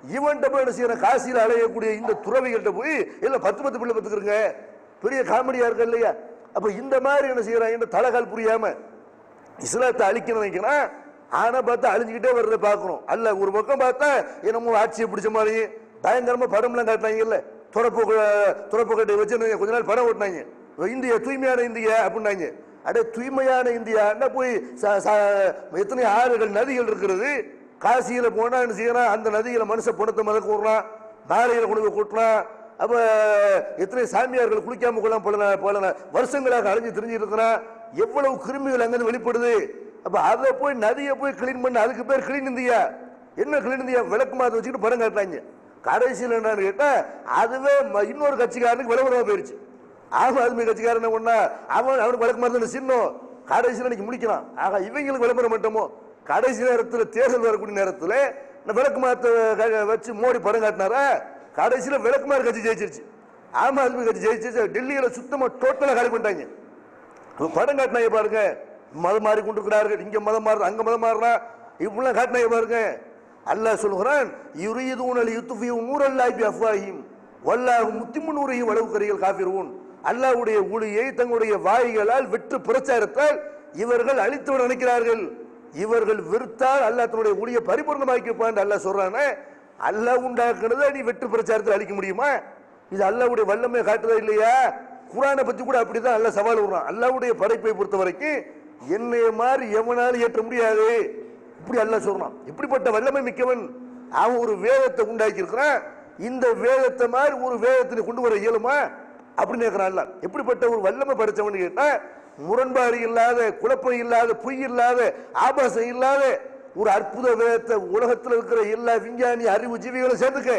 இவன்கிட்ட போய் என்ன செய்யற காசியில் அலையக்கூடிய இந்த துறவிகள்கிட்ட போய் இல்ல பத்து பத்து பிள்ளை பத்துக்கிறங்க பெரிய காமெடியா இருக்கு இல்லையா அப்ப இந்த மாதிரி என்ன செய்யறாங்க தலைகால் புரியாம இஸ்லாத்தை அழிக்கணும் நினைக்கிறான் ஆனா பார்த்தா அழிஞ்சுக்கிட்டே வர்றதை பார்க்கணும் அல்ல ஒரு பக்கம் பார்த்தா என்னமோ ஆட்சியை பிடிச்ச மாதிரி பயங்கரமா படம்லாம் காட்டினாங்கல்ல துறப்பு துறப்பு கட்டை வச்சு கொஞ்ச நாள் படம் ஓட்டினாங்க இந்தியா தூய்மையான இந்தியா அப்படின்னாங்க அடே தூய்மையான இந்தியான்னா போய் ச- ச- எத்தனை ஆறுகள் நதிகள் இருக்கிறது காசியில போனா என்ன செய்யறான் அந்த நதியில மனுஷ பணத்தை மதக்க விடுறான் மாலையில கொண்டு போய் கூட்டுறான் அப்ப எத்தனை சாமியார்கள் குளிக்காம கொள்ளாம பல நா- பல நா- வருஷங்களாக அழிஞ்சு தெரிஞ்சிட்டு இருக்கிறான் எவ்வளவு கிருமிகள் அங்கிருந்து வெளிப்படுது அப்ப அதை போய் நதியை போய் கிளீன் பண்ண அதுக்கு பேர் கிளீன் இந்தியா என்ன கிளீன் இந்தியா விளக்கு மாத்த வச்சுக்கிட்டு படம் காட்டுறாங்க கடைசியில் என்னன்னு கேட்டா அதுவே ம- இன்னொரு கட்சிக்காரனுக்கு விளம்பரமா போயிருச்சு ஆம் ஆத்மி கட்சிக்காரன் என்ன பண்ணா அவன் அவனுக்கு விளக்கு மாத்த சின்னம் கடைசியில் இன்னைக்கு முடிக்கிறான் ஆக இவங்களுக்கு விளம்பரம் மட்டுமோ கடைசி நேரத்தில் தேர்தல் வரக்கூடிய நேரத்தில் இந்த விளக்கு மாத்த க- வச்சு மோடி படம் காட்டினாரா கடைசியில் விளக்குமாறு கட்சி ஜெயிச்சிருச்சு ஆம் ஆத்மி கட்சி ஜெயிச்சிருச்சு டெல்லியில சுத்தமா டோட்டலா காலி பண்ணிட்டாங்க இப்ப படம் காட்டினாங்க பாருங்க மதம் மாறி கொண்டிருக்கிறார்கள் இங்க மதம் மாறுது அங்க மதம் மாறுறா இப்படிலாம் காட்டினாங்க பாருங்க அல்லாஹ் சொல்கிறான் யுரீதுனல் யுத்ஃபியு நூரல்லாஹி பி அஃவாஹிம் வல்லாஹு முத்திமு நூரிஹி வலவு கரிகள் காஃபிரூன் அல்லாஹ்வுடைய ஒளியை தங்களுடைய வாய்களால் வெற்று பிரச்சாரத்தால் இவர்கள் அழித்து விட நினைக்கிறார்கள் இவர்கள் வெறுத்தால் அல்லாஹ் தன்னுடைய ஒளியை பரிபூர்ணமாக்கி வைப்பான் அல்லாஹ் சொல்றானே அல்லாஹ் உண்டாக்குனதை நீ வெற்று பிரச்சாரத்தில் அழிக்க முடியுமா இது அல்லாஹ்வுடைய வல்லமை காட்டுதா இல்லையா குரானை பத்தி கூட அப்படிதான் அல்லாஹ் சவால் விடுறான் அல்லாஹ்வுடைய படைப்பை பொறுத்த வரைக்கும் என்னைய மாதிரி எவனாலும் ஏற்ற முடியாது இப்படி அல்லாஹ் சொல்றான் இப்படிப்பட்ட வல்லமை மிக்கவன் அவன் ஒரு வேதத்தை உண்டாக்கி இருக்கிறான் இந்த வேதத்தை மாதிரி ஒரு வேதத்தை கொண்டு வர இயலுமா அப்படின்னு கேட்கிறான் அல்லாஹ் எப்படிப்பட்ட ஒரு வல்லமை படைச்சவன் கேட்டா முரண்பாடு இல்லாத குழப்பம் இல்லாத பொய் இல்லாத ஆபாசம் இல்லாத ஒரு அற்புத வேதத்தை உலகத்தில் இருக்கிற எல்லா விஞ்ஞானி அறிவு ஜீவிகளும் சேர்த்துக்க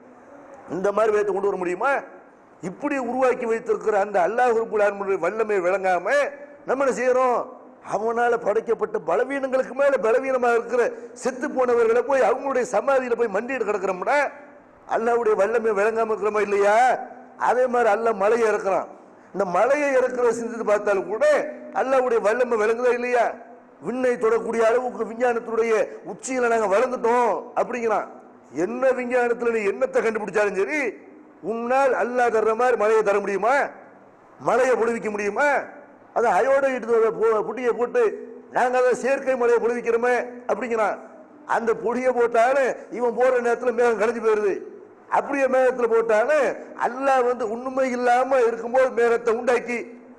இந்த மாதிரி வேதத்தை கொண்டு வர முடியுமா இப்படி உருவாக்கி வைத்திருக்கிற அந்த அல்லாஹ் ரப்புல் ஆலமீனுடைய வல்லமை விளங்காம நம்ம என்ன செய்யறோம் அவனால படைக்கப்பட்ட பலவீனங்களுக்கு மேல பலவீனமா இருக்கிற செத்து போனவர்களை போய் அவங்களுடைய சமாதியில போய் மண்டிட்டு கிடக்கிறோம்னா அல்லாஹ்வுடைய வல்லமை விளங்காம இருக்கிறோமா இல்லையா அதே மாதிரி அல்லாஹ் மலையை இறக்குறான் இந்த மலையை இறக்குற சிந்தித்து பார்த்தாலும் கூட அல்லாஹ்வுடைய வல்லமை விளங்குதா இல்லையா விண்ணை தொடக்கூடிய அளவுக்கு விஞ்ஞானத்துடைய உச்சியில நாங்க வளர்ந்துட்டோம் அப்படிங்கிறான் என்ன விஞ்ஞானத்துல நீ என்னத்தை கண்டுபிடிச்சாலும் சரி உன்னால் அல்லாஹ் தர்ற மாதிரி மலையை தர முடியுமா மலையை பொழிவிக்க முடியுமா அதை அயோட புட்டியை போட்டு நாங்க அதை செயற்கை மலையை பொழிவிக்கிறோமே அப்படிங்கிறான் அந்த பொடியை போட்டாலும் இவன் போற நேரத்தில் மேகம் கலைஞ்சு போயிருது அப்படியே மேகத்தில் போட்டாலும் அல்லாஹ் வந்து உண்மை இல்லாம இருக்கும்போது மேகத்தை உண்டாக்கி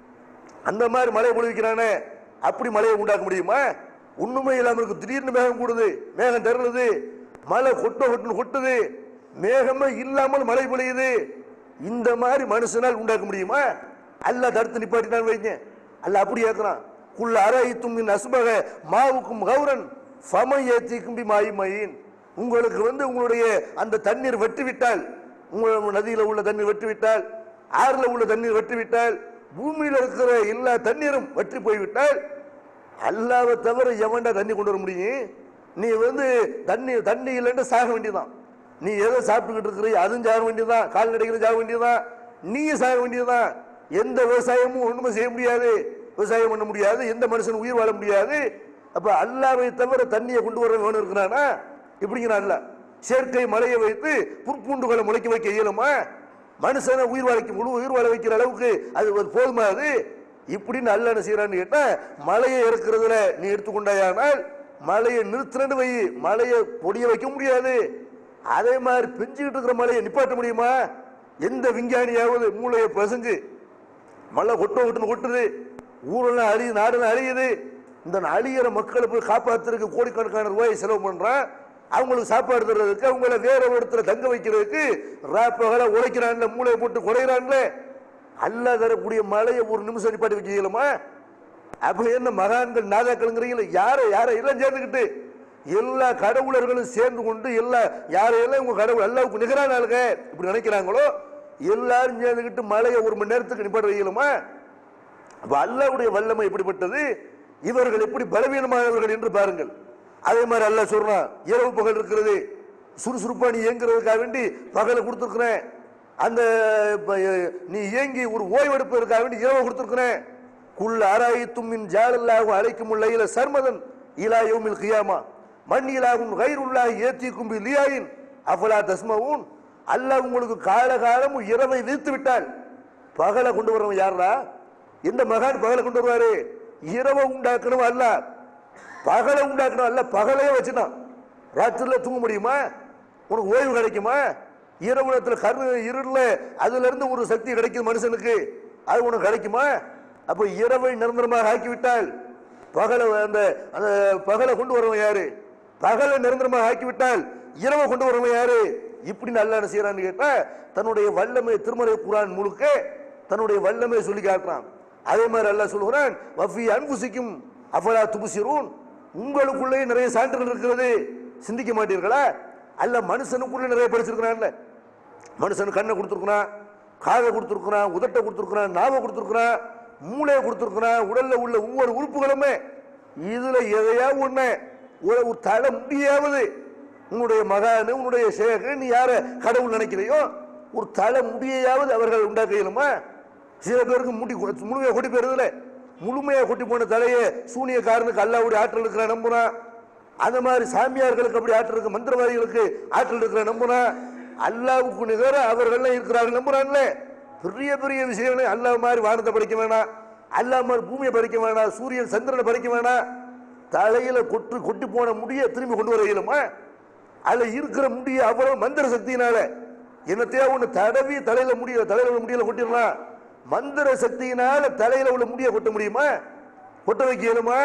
அந்த மாதிரி மழையை பொழிவிக்கிறானே அப்படி மழையை உண்டாக்க முடியுமா உண்மை இல்லாம இருக்கு திடீர்னு மேகம் கூடுது மேகம் தருளுது மழை கொட்ட கொட்டுன்னு கொட்டுது மேகமே இல்லாமல் மழை பொழியுது இந்த மாதிரி மனுஷனால் உண்டாக்க முடியுமா அல்லாஹ் தடுத்து நிப்பாட்டினான்னு வைங்க அல்லாஹ் அப்படி ஏத்துறான் குள்ள அரைத்தும் மின் அசுபக மாவுக்கும் கௌரன் ஃபம ஏத்திக்கும் பி மாயிமையின் உங்களுக்கு வந்து உங்களுடைய அந்த தண்ணீர் வெட்டி விட்டால் உங்கள் நதியில உள்ள தண்ணீர் வெட்டி விட்டால் ஆறுல உள்ள தண்ணீர் வெட்டி விட்டால் பூமியில இருக்கிற எல்லா தண்ணீரும் வற்றி போய்விட்டால் அல்லாவை தவிர எவன்டா தண்ணி கொண்டு வர முடியும் நீ வந்து தண்ணி தண்ணி இல்லைன்னு சாக வேண்டியதுதான் நீ எதை சாப்பிட்டுக்கிட்டு இருக்கிறீ அதுவும் சாக வேண்டியதுதான் கால்நடைகளும் சாக வேண்டியதுதான் நீயும் சாக வேண்டியதுதான் எந்த விவசாயமும் ஒண்ணுமே செய்ய முடியாது விவசாயம் பண்ண முடியாது எந்த மனுஷனும் உயிர் வாழ முடியாது அப்ப அல்லாவை தவிர தண்ணியை கொண்டு வர வேணும் இருக்கிறானா இப்படிங்கிறான் அல்ல செயற்கை மலையை வைத்து புற்பூண்டுகளை முளைக்க வைக்க இயலுமா மனுஷனை உயிர் வாழைக்க முழு உயிர் வாழ வைக்கிற அளவுக்கு அது ஒரு போதுமா அது இப்படின்னு அல்ல என்ன செய்யறான்னு கேட்டா மலையை இறக்குறதுல நீ எடுத்துக்கொண்டாயானால் மலையை நிறுத்துறன்னு வை மலையை பொடிய வைக்க முடியாது அதே மாதிரி பெஞ்சுக்கிட்டு இருக்கிற மலையை நிப்பாட்ட முடியுமா எந்த விஞ்ஞானியாவது மூளையை பசஞ்சு மழை கொட்ட கொட்டுன்னு கொட்டுது ஊரெல்லாம் அழியுது நாடெல்லாம் அழியுது இந்த அழியிற மக்களை போய் காப்பாத்துறதுக்கு கோடிக்கணக்கான ரூபாய் செலவு பண்றான் அவங்களுக்கு சாப்பாடு தர்றதுக்கு அவங்கள வேற ஒரு இடத்துல தங்க வைக்கிறதுக்கு ராப்பகல உழைக்கிறான்ல மூளையை போட்டு குறையிறான்ல அல்லா தரக்கூடிய மழையை ஒரு நிமிஷம் நிப்பாட்டி வைக்கலாமா அப்ப என்ன மகான்கள் நாதாக்களுங்கிறீங்களா யாரை யாரை எல்லாம் சேர்ந்துக்கிட்டு எல்லா கடவுளர்களும் சேர்ந்து கொண்டு எல்லா யாரையெல்லாம் உங்க கடவுள் அல்லாவுக்கு நிகரான ஆளுங்க இப்படி நினைக்கிறாங்களோ எல்லாரும் சேர்ந்துக்கிட்டு மழையை ஒரு மணி நேரத்துக்கு நிப்பாட்ட வைக்கலாமா அப்ப அல்லாவுடைய வல்லமை எப்படிப்பட்டது இவர்கள் எப்படி பலவீனமானவர்கள் என்று பாருங்கள் அதே மாதிரி அல்லாஹ் சொல்றான் இரவு பகல் இருக்கிறது சுறுசுறுப்பா நீ இயங்குறதுக்காக வேண்டி பகலை கொடுத்துருக்கிறேன் அந்த ப- நீ இயங்கி ஒரு ஓய்வெடுப்பதற்காக வேண்டி இரவு கொடுத்துருக்கிறேன் குள்ள ஆராயித்தும் மின் ஜாலல்லாஹு அழைக்கும் லைல சர்மதன் இலா யௌமில் கியாமா மண் இலாகும் கைருல்லாஹி ஏத்திக்கும் பி லியாயின் அஃபலா தஸ்மவுன் அல்லாஹ் உங்களுக்கு காலகாலமும் இரவை விதித்து விட்டால் பகலை கொண்டு வரவன் யாரா எந்த மகான் பகலை கொண்டு வருவாரு இரவை உண்டாக்கணும் அல்ல பகலை உண்டாக்கணும் அல்ல பகலையே வச்சுட்டான் ராத்திரில தூங்க முடியுமா உனக்கு ஓய்வு கிடைக்குமா இரவு நேரத்தில் கரு இருள அதுல இருந்து ஒரு சக்தி கிடைக்குது மனுஷனுக்கு அது உனக்கு கிடைக்குமா அப்ப இரவை நிரந்தரமாக ஆக்கிவிட்டால் பகலை அந்த அந்த பகலை கொண்டு வரவன் யாரு பகலை நிரந்தரமாக ஆக்கிவிட்டால் இரவை கொண்டு வரவன் யாரு இப்படி நல்லா என்ன செய்யறான்னு கேட்டா தன்னுடைய வல்லமை திருமறை குரான் முழுக்க தன்னுடைய வல்லமை சொல்லி காட்டுறான் அதே மாதிரி அல்லாஹ் சொல்கிறான் வஃபி அன்புசிக்கும் அஃபலா துபுசிரூன் உங்களுக்குள்ளே நிறைய சான்றுகள் இருக்கிறது சிந்திக்க மாட்டீர்களா அல்ல மனுஷனுக்குள்ள நிறைய படிச்சிருக்கிறான்ல மனுஷன் கண்ணை கொடுத்துருக்கிறான் காதை கொடுத்துருக்கிறான் உதட்டை கொடுத்துருக்கிறான் நாவை கொடுத்துருக்கிறான் மூளையை கொடுத்துருக்கிறான் உடல்ல உள்ள ஒவ்வொரு உறுப்புகளுமே இதுல எதையா ஒண்ணு ஒரு ஒரு தலை முடியாவது உன்னுடைய மகானு உன்னுடைய சேகு நீ யார கடவுள் நினைக்கிறையோ ஒரு தலை முடியாவது அவர்கள் உண்டாக்க இயலுமா சில பேருக்கு முடி முழுமையா கொட்டி போயிருதுல முழுமையா கொட்டி போன தலையை சூனியக்காரனுக்கு அல்லாவுடைய ஆற்றல் இருக்கிற நம்புறான் அந்த மாதிரி சாமியார்களுக்கு அப்படி ஆற்றல் இருக்கு மந்திரவாதிகளுக்கு ஆற்றல் இருக்கிற நம்புனா அல்லாவுக்கு நிகர அவர்கள் இருக்கிறார்கள் நம்புறான்ல பெரிய பெரிய விஷயங்களை அல்லாஹ் மாதிரி வானத்தை படிக்க வேணாம் அல்லாஹ் மாதிரி பூமியை படிக்க வேணாம் சூரியன் சந்திரனை படிக்க வேணாம் தலையில கொட்டு கொட்டி போன முடிய திரும்பி கொண்டு வர இயலுமா அதுல இருக்கிற முடிய அவ்வளவு மந்திர சக்தியினால என்னத்தையா ஒண்ணு தடவி தலையில முடிய தலையில உள்ள முடியல கொட்டிடலாம் மந்திர சக்தியினால தலையில உள்ள முடிய கொட்ட முடியுமா கொட்ட வைக்க இயலுமா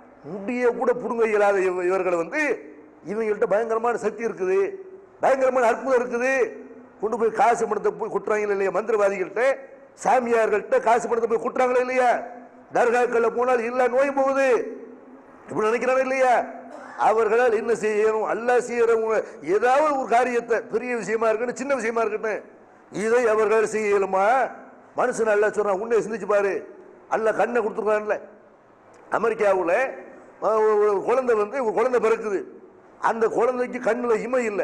முடிய கூட புடுங்க இயலாத இவ- இவர்களை வந்து இவங்கள்ட்ட பயங்கரமான சக்தி இருக்குது பயங்கரமான அற்புதம் இருக்குது கொண்டு போய் காசு பணத்தை போய் குட்டுறாங்களா இல்லையா மந்திரவாதிகள்கிட்ட சாமியார்கள்ட்ட காசு பணத்தை போய் குட்டுறாங்களா இல்லையா தர்காக்கள்ல போனால் இல்ல நோய் போகுது இப்படி நினைக்கிறாங்க இல்லையா அவர்களால் என்ன செய்யணும் அல்லாஹ் செய்யறவங்க ஏதாவது ஒரு காரியத்தை பெரிய விஷயமா இருக்கட்டும் சின்ன விஷயமா இருக்கட்டும் இதை அவர்கள் செய்ய இயலுமா மனுஷன் அல்ல சொல்றான் உன்னை சிந்திச்சு பாரு அல்ல கண்ணை கொடுத்துருக்கான்ல அமெரிக்காவுல அஹ், ஒரு ஒரு குழந்தை வந்து ஒரு குழந்தை பிறக்குது அந்த குழந்தைக்கு கண்ணுல இமை இல்லை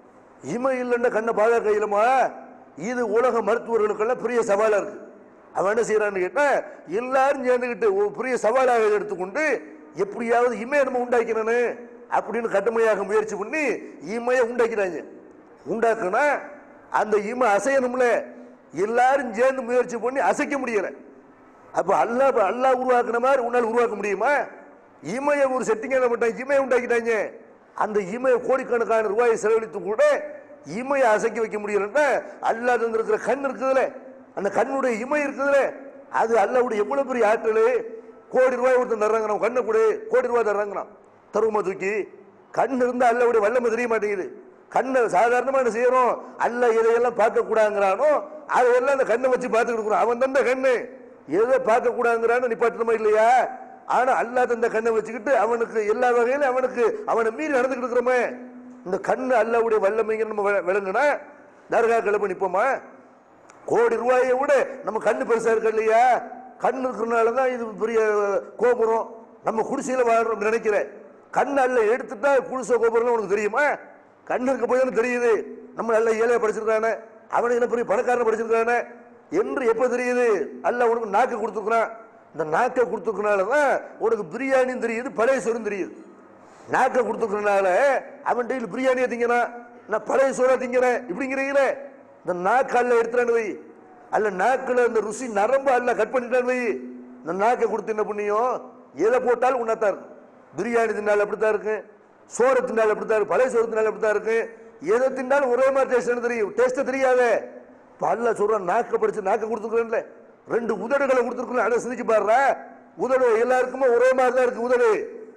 இமை இல்லைன்னா கண்ணை பாதுகாக்க இயலுமா இது உலக மருத்துவர்களுக்கெல்லாம் பெரிய சவாலா இருக்கு அவன் என்ன செய்யறான்னு கேட்டா எல்லாரும் சேர்ந்துக்கிட்டு ஒரு பெரிய சவாலாக எடுத்துக்கொண்டு எப்படியாவது இமையை நம்ம உண்டாக்கணும்னு அப்படின்னு கடுமையாக முயற்சி பண்ணி இமையை உண்டாக்கிறாங்க உண்டாக்குனா அந்த இமை அசையணும்ல எல்லாரும் சேர்ந்து முயற்சி பண்ணி அசைக்க முடியல அப்ப அல்லாஹ் அல்லாஹ் உருவாக்குன மாதிரி உன்னால் உருவாக்க முடியுமா இமையை ஒரு செட்டிங் என்ன பண்ணிட்டாங்க இமையை உண்டாக்கிட்டாங்க அந்த இமையை கோடிக்கணக்கான ரூபாயை செலவழித்து கூட இமையை அசைக்க வைக்க முடியலன்னா அல்லாஹ் தந்திருக்கிற கண் இருக்குதுல அந்த கண்ணுடைய இமை இருக்குதுல அது அல்லாவுடைய எவ்வளவு பெரிய ஆற்றல் கோடி ரூபாய் ஒருத்தன் தர்றாங்க நம்ம கண்ணை கொடு கோடி ரூபாய் தர்றாங்கண்ணா தருவமா தூக்கி கண் இருந்தா அல்லாவுடைய வல்லமை தெரிய மாட்டேங்குது கண்ணை சாதாரணமா என்ன செய்யறோம் அல்ல எதையெல்லாம் பார்க்க கூடாங்கிறானோ அதையெல்லாம் அந்த கண்ணை வச்சு பார்த்துக்கிட்டு இருக்கிறோம் அவன் தந்த கண்ணு எதை பார்க்க கூடாங்கிறான்னு நிப்பாட்டணுமா இல்லையா ஆனா அல்லாஹ் தந்த கண்ணை வச்சுக்கிட்டு அவனுக்கு எல்லா வகையிலும் அவனுக்கு அவனை மீறி நடந்துக்கிட்டு இருக்கிறோமே இந்த கண்ணு அல்லாவுடைய வல்லமைங்க நம்ம விள- விளங்குனா தர்கா கிளம்ப நிப்போமா கோடி ரூபாயை விட நம்ம கண்ணு பெருசா இருக்கு இல்லையா கண் இருக்கிறனால தான் இது பெரிய கோபுரம் நம்ம குடிசையில வாழ்றோம் நினைக்கிறேன் கண் அல்ல எடுத்துட்டா குடிசை கோபுரம் உனக்கு தெரியுமா கண் இருக்க போய் தானே தெரியுது நம்ம நல்ல ஏழையா படிச்சிருக்கானே அவனை என்ன பெரிய பணக்காரன் படிச்சிருக்கானே என்று எப்ப தெரியுது அல்ல உனக்கு நாக்கு கொடுத்துருக்கான் இந்த நாக்கை கொடுத்துருக்கனால தான் உனக்கு பிரியாணியும் தெரியுது பழைய சோறும் தெரியுது நாக்கை கொடுத்துருக்கனால அவன் டெய்லி பிரியாணியை திங்கிறான் நான் பழைய சோறா திங்கிறேன் இப்படிங்கிறீங்களே இந்த நாக்கு அல்ல எடுத்துறான்னு வை அல்ல நாக்குல இந்த ருசி நரம்பு அல்ல கட் பண்ணிட்டான்னு வை இந்த நாக்கை கொடுத்து என்ன பண்ணியும் எதை போட்டாலும் உன்னத்தான் இருக்கும் பிரியாணி தின்னாலும் அப்படித்தான் இருக்கு சோறு தின்னாலும் அப்படித்தான் இருக்கு பழைய சோறு தின்னாலும் அப்படித்தான் இருக்கு எதை தின்னாலும் ஒரே மாதிரி டேஸ்ட் தெரியும் டேஸ்ட் தெரியாதே பல்ல சொல்றான் நாக்கை படிச்சு நாக்கை கொடுத்துருக்கேன்ல ரெண்டு உதடுகளை கொடுத்துருக்கேன் அதை சிந்திச்சு பாடுற உதடு எல்லாருக்குமே ஒரே மாதிரி தான் இருக்கு உதடு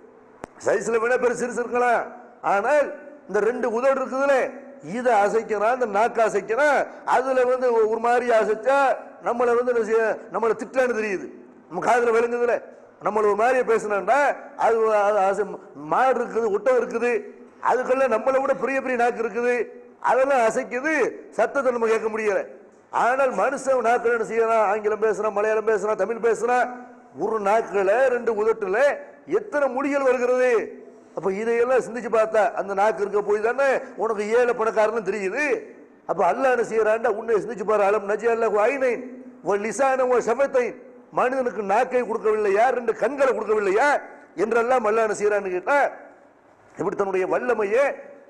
சைஸ்ல வேணா பெரு சிறுசு இருக்கலாம் ஆனால் இந்த ரெண்டு உதடு இருக்குதுல இதை அசைக்கிறான் இந்த நாக்கு அசைக்கிறான் அதுல வந்து ஒரு மாதிரி அசைச்சா நம்மளை வந்து என்ன செய்ய- நம்மளை திட்டான்னு தெரியுது நம்ம காதுல விளங்குதுல நம்மள ஒரு மாதிரியே பேசினா அது அது அசை- மாடு இருக்குது ஒட்டம் இருக்குது அதுக்குள்ள நம்மளை விட பெரிய பெரிய நாக்கு இருக்குது அதெல்லாம் அசைக்குது சத்தத்தை நம்ம கேட்க முடியல ஆனால் மனுஷன் நாக்கில் என்ன செய்யறான் ஆங்கிலம் பேசுறான் மலையாளம் பேசுறான் தமிழ் பேசுறான் ஒரு நாக்குல ரெண்டு உதட்டுல எத்தனை மொழிகள் வருகிறது அப்ப இதையெல்லாம் சிந்திச்சு பார்த்தா அந்த நாக்கு இருக்க போய் தானே உனக்கு ஏழை பணக்காரன்னு தெரியுது அப்ப அல்லாஹ் என்ன செய்யறான்டா உன்னை சிந்திச்சு பாரு அலம் நஜி அல்லாஹ் ஐனைன் ஒரு லிசான ஒரு சபத்தை மனிதனுக்கு நாக்கை கொடுக்கவில்லையா ரெண்டு கண்களை கொடுக்கவில்லையா என்றெல்லாம் அல்லாஹ் என்ன செய்யறான்னு கேட்டா இப்படி தன்னுடைய வல்லமையை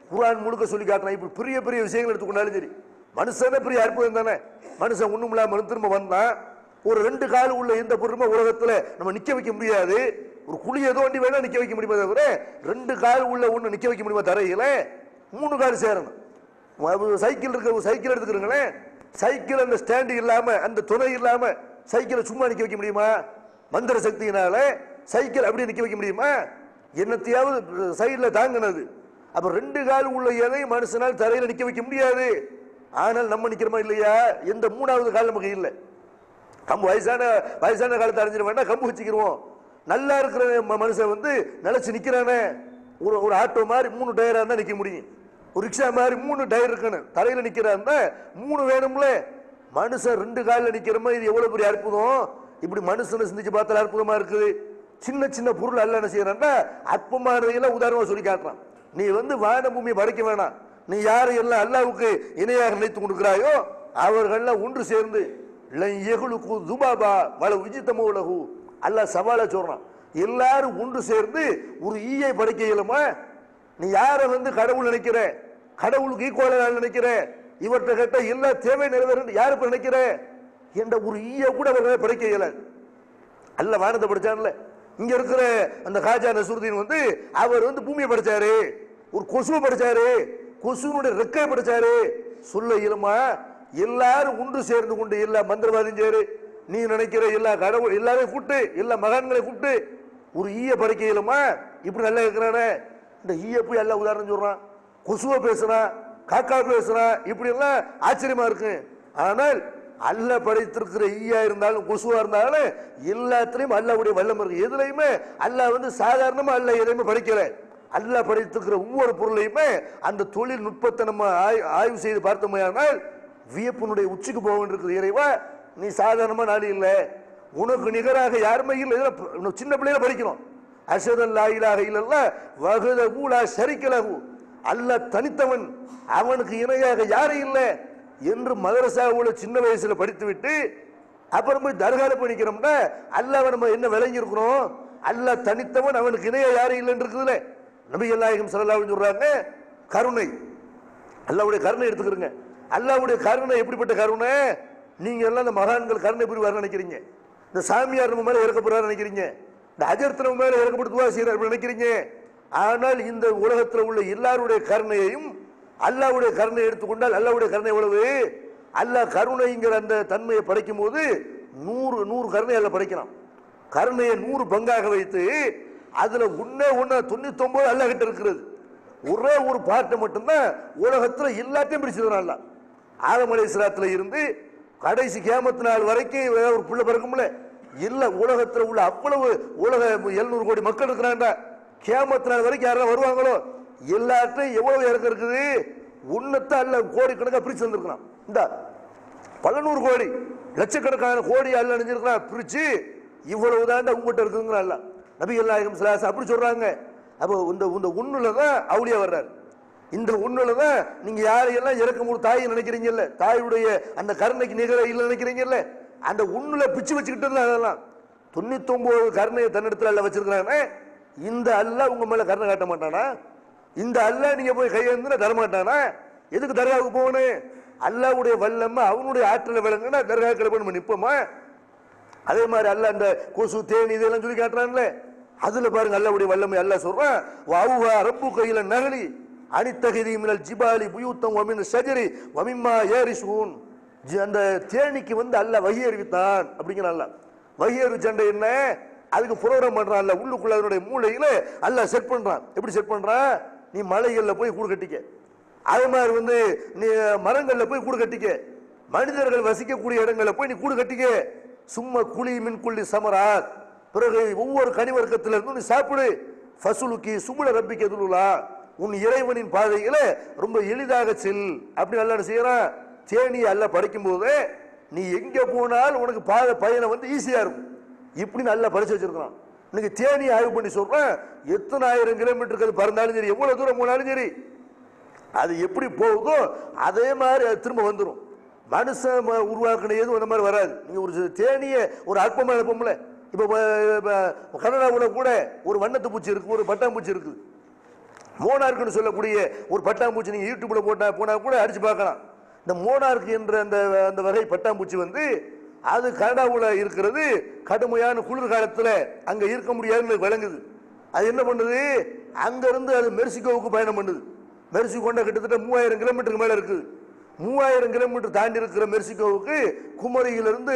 குர்ஆன் முழுக்க சொல்லி காட்டுறான் இப்படி பெரிய பெரிய விஷயங்கள் எடுத்துக்கொண்டாலும் சரி மனுஷனே பெரிய அற்புதம் தானே மனுஷன் ஒண்ணும் இல்லாம திரும்ப வந்தான் ஒரு ரெண்டு கால் உள்ள எந்த பொருளுமே உலகத்துல நம்ம நிக்க வைக்க முடியாது ஒரு குழியை தோண்டி வேணா நிக்க வைக்க முடியுமா தவிர ரெண்டு கால் உள்ள ஒண்ணு நிக்க வைக்க முடியுமா தரையில மூணு கால் சேரணும் ஒரு சைக்கிள் இருக்க ஒரு சைக்கிள் எடுத்துக்கிறீங்களேன் சைக்கிள் அந்த ஸ்டாண்டு இல்லாம அந்த துணை இல்லாம சைக்கிளை சும்மா நிக்க வைக்க முடியுமா மந்திர சக்தியினால சைக்கிள் அப்படியே நிக்க வைக்க முடியுமா என்னத்தையாவது சைடுல தாங்கினது அப்ப ரெண்டு கால் உள்ள எதை மனுஷனால் தரையில நிக்க வைக்க முடியாது ஆனால் நம்ம நிக்கிறோமா இல்லையா எந்த மூணாவது கால் நமக்கு இல்லை கம்பு வயசான வயசான காலத்தை அறிஞ்சிட வேண்டாம் கம்பு வச்சுக்கிருவோம் நல்லா இருக்கிற ம- மனுஷன் வந்து நிலைச்சு நிக்கிறானே ஒரு ஒரு ஆட்டோ மாதிரி மூணு டயரா இருந்தா நிக்க முடியும் ஒரு ரிக்ஷா மாதிரி மூணு டயர் இருக்கணும் தரையில நிக்கிறாருன்னா மூணு வேணும்ல மனுஷன் ரெண்டு காலில் நிக்கிறோமா இது எவ்வளவு பெரிய அற்புதம் இப்படி மனுஷனை சிந்திச்சு பார்த்தால அற்புதமா இருக்குது சின்ன சின்ன பொருள் அல்ல என்ன செய்யறான்னா அற்பமானதையெல்லாம் உதாரணமா சொல்லி காட்டுறான் நீ வந்து வான பூமியை படைக்க வேணாம் நீ யாரை எல்லாம் அல்லாவுக்கு இணையாக நினைத்து கொடுக்கிறாயோ அவர்கள்லாம் ஒன்று சேர்ந்து எகுலுக்கு துபாபா வள விஜித்தமோ உலகு அல்லாஹ் சவால சொல்றான் எல்லாரும் ஒன்று சேர்ந்து ஒரு ஈயை படைக்க இயலுமா நீ யாரை வந்து கடவுள் நினைக்கிற கடவுளுக்கு ஈக்குவலாக நினைக்கிற இவர்கிட்ட கேட்ட எல்லா தேவை நிறைவேறும் யாரு இப்ப நினைக்கிற என்ற ஒரு ஈய கூட அவர்களால் படைக்க இயலாது அல்ல வானத்தை படிச்சான்ல இங்க இருக்கிற அந்த காஜா நசுருதீன் வந்து அவர் வந்து பூமியை படிச்சாரு ஒரு கொசுவை படிச்சாரு கொசுனுடைய ரெக்கையை படிச்சாரு சொல்ல இயலுமா எல்லாரும் ஒன்று சேர்ந்து கொண்டு எல்லா மந்திரவாதியும் சேரு நீ நினைக்கிற எல்லா கடவுள் எல்லாரையும் கூட்டு எல்லா மகான்களை கூட்டு ஒரு ஈய படைக்க இயலுமா இப்படி நல்லா இருக்கிறானே இந்த ஈய போய் எல்லாம் உதாரணம் சொல்றான் கொசுவை பேசுறான் காக்கா பேசுறான் இப்படி எல்லாம் ஆச்சரியமா இருக்கு ஆனால் அல்ல படைத்திருக்கிற ஈயா இருந்தாலும் கொசுவா இருந்தாலும் எல்லாத்துலயும் அல்லாவுடைய வல்லம் இருக்கு எதுலையுமே அல்லாஹ் வந்து சாதாரணமா அல்ல எதையுமே படைக்கல அல்லாஹ் படைத்திருக்கிற ஒவ்வொரு பொருளையுமே அந்த தொழில் நுட்பத்தை நம்ம ஆய்- ஆய்வு செய்து பார்த்தோமையானால் வியப்பினுடைய உச்சிக்கு போக வேண்டியிருக்குது இறைவா நீ சாதாரணமா நாடு இல்லை உனக்கு நிகராக யாருமே இல்லை இதெல்லாம் ப- இன்னும் சின்ன பிள்ளையில படிக்கணும் அஷதல் லாயிலாக இல்லல்ல வகுத ஊலா சரிக்கலகு அல்லாஹ் தனித்தவன் அவனுக்கு இணையாக யாரும் இல்லை என்று மதரசாவுல சின்ன வயசுல படித்து விட்டு அப்புறம் போய் தர்கால போய் நிக்கிறோம்னா அல்லாஹ் நம்ம என்ன விளங்கி இருக்கிறோம் அல்லாஹ் தனித்தவன் அவனுக்கு இணைய யாரும் இல்லைன்னு இருக்குதுல நபி அல்லாஹிம் சல்லாஹ் சொல்றாங்க கருணை அல்லாவுடைய கருணை எடுத்துக்கிறங்க அல்லாவுடைய கருணை எப்படிப்பட்ட கருணை நீங்க எல்லாம் இந்த மகான்கள் கருணை புரிவார் நினைக்கிறீங்க இந்த சாமியார் நம்ம மேல இறக்கப்படுறாரு நினைக்கிறீங்க இந்த அஜர்த்து நம்ம மேல இறக்கப்படுத்துவா செய்யறாரு அப்படி நினைக்கிறீங்க ஆனால் இந்த உலகத்தில் உள்ள எல்லாருடைய கருணையையும் அல்லாவுடைய கருணை எடுத்துக்கொண்டால் அல்லாவுடைய கருணை எவ்வளவு அல்லாஹ் கருணைங்கிற அந்த தன்மையை படைக்கும் போது நூறு நூறு கருணை அல்ல படைக்கிறான் கருணையை நூறு பங்காக வைத்து அதுல ஒன்னே ஒன்னு தொண்ணூத்தி ஒன்பது அல்ல கிட்ட இருக்கிறது ஒரே ஒரு பார்ட்டை மட்டும்தான் உலகத்துல எல்லாத்தையும் பிடிச்சிருக்கான் அல்ல ஆதம் அலைஹிஸ்ஸலாத்துல இருந்து கடைசி கியாமத்து நாள் வரைக்கும் ஏதாவது ஒரு புள்ள பிறக்கும்ல இல்ல உலகத்துல உள்ள அவ்வளவு உலக எழுநூறு கோடி மக்கள் இருக்கிறாங்க கியாமத்து நாள் வரைக்கும் யாரெல்லாம் வருவாங்களோ எல்லாத்தையும் எவ்வளவு இறக்கம் இருக்குது உன்னத்தை அல்ல கோடிக்கணக்காக பிரிச்சு வந்திருக்கிறான் இந்த பல நூறு கோடி லட்சக்கணக்கான கோடி அல்ல அணிஞ்சிருக்கிறான் பிரிச்சு இவ்வளவு தாண்டா உங்ககிட்ட இருக்குங்கிற அல்ல நபி நாயகம் சிலாஸ் அப்படி சொல்றாங்க அப்போ இந்த இந்த உண்ணுல தான் அவுளியா வர்றாரு இந்த உண்ணுல தான் நீங்க யாரையெல்லாம் இறக்கும் ஒரு தாயை நினைக்கிறீங்கல்ல தாயுடைய அந்த கருணைக்கு நிகர இல்லை நினைக்கிறீங்கல்ல அந்த உண்ணுல பிச்சு வச்சுக்கிட்டு இருந்தா அதெல்லாம் தொண்ணூத்தி ஒன்பது கருணையை தன்னிடத்துல அல்ல வச்சிருக்கிறானே இந்த அல்ல உங்க மேல கருணை காட்ட மாட்டானா இந்த அல்ல நீங்க போய் கையெழுந்துனா தரமாட்டானா எதுக்கு தர்காவுக்கு போகணும் அல்லாவுடைய வல்லம்ம அவனுடைய ஆற்றல விளங்குனா தர்கா கிளம்ப நம்ம நிப்போமா அதே மாதிரி அல்ல அந்த கொசு தேனி இதெல்லாம் சொல்லி காட்டுறான்ல அதுல பாருங்க அல்லாவுடைய வல்லமை அல்லாஹ் சொல்றான் வவுவா ரப்பு கையில நகலி அனித்தகதி மினல் ஜிபாலி புயூத்தம் வமின் ஷஜரி வமிம்மா ஏரிசூன் ஜி- அந்த தேனிக்கு வந்து அல்லாஹ் வகி அறிவித்தான் அப்படிங்கிற அல்லாஹ் வகி அறிவிச்சண்டை என்ன அதுக்கு புரோகிராம் பண்றான் அல்ல உள்ளுக்குள்ள அதனுடைய மூளையில அல்லாஹ் செட் பண்றான் எப்படி செட் பண்றான் நீ மலைகள்ல போய் கூடு கட்டிக்க அதே மாதிரி வந்து நீ மரங்கள்ல போய் கூடு கட்டிக்க மனிதர்கள் வசிக்கக்கூடிய இடங்கள்ல போய் நீ கூடு கட்டிக்க சும்மா குழி மின் குள்ளி சமராத் பிறகு ஒவ்வொரு கனிவர்க்கத்துல இருந்து நீ சாப்பிடு ஃபசுலுக்கி சுமுல ரப்பிக்கு எதுலா உன் இறைவனின் பாதையில ரொம்ப எளிதாக செல் அப்படி நல்லா செய்யறான் தேனி அல்ல படிக்கும் போது நீ எங்க போனாலும் உனக்கு பாதை பயணம் வந்து ஈஸியா இருக்கும் இப்படி நல்லா படிச்சு வச்சிருக்கான் இன்னைக்கு தேனி ஆய்வு பண்ணி சொல்றேன் எத்தனை ஆயிரம் கிலோமீட்டருக்கு அது பறந்தாலும் சரி எவ்வளவு தூரம் போனாலும் சரி அது எப்படி போகுதோ அதே மாதிரி அது திரும்ப வந்துடும் மனுஷன் ம- உருவாக்குன எதுவும் அந்த மாதிரி வராது நீங்க ஒரு சி- தேனியை ஒரு அல்பமா எழுப்போம்ல இப்போ கனடாவில் கூட ஒரு வண்ணத்து பூச்சி இருக்கு ஒரு பட்டாம்பூச்சி இருக்குது மோனார்க்குன்னு சொல்லக்கூடிய ஒரு பட்டாம்பூச்சி நீங்க யூடியூப்ல போட்டா போனா கூட அடிச்சு பார்க்கலாம் இந்த மோனார்க் என்ற அந்த அந்த வகை பட்டாம்பூச்சி வந்து அது கனடாவுல இருக்கிறது கடுமையான குளிர் காலத்துல அங்க இருக்க முடியாதுன்னு விளங்குது அது என்ன பண்ணுது அங்க இருந்து அது மெர்சிகோவுக்கு பயணம் பண்ணுது மெர்சிகோண்ட கிட்டத்தட்ட மூவாயிரம் கிலோமீட்டருக்கு மேல இருக்குது மூவாயிரம் கிலோமீட்டர் தாண்டி இருக்கிற மெர்சிகோவுக்கு குமரியிலிருந்து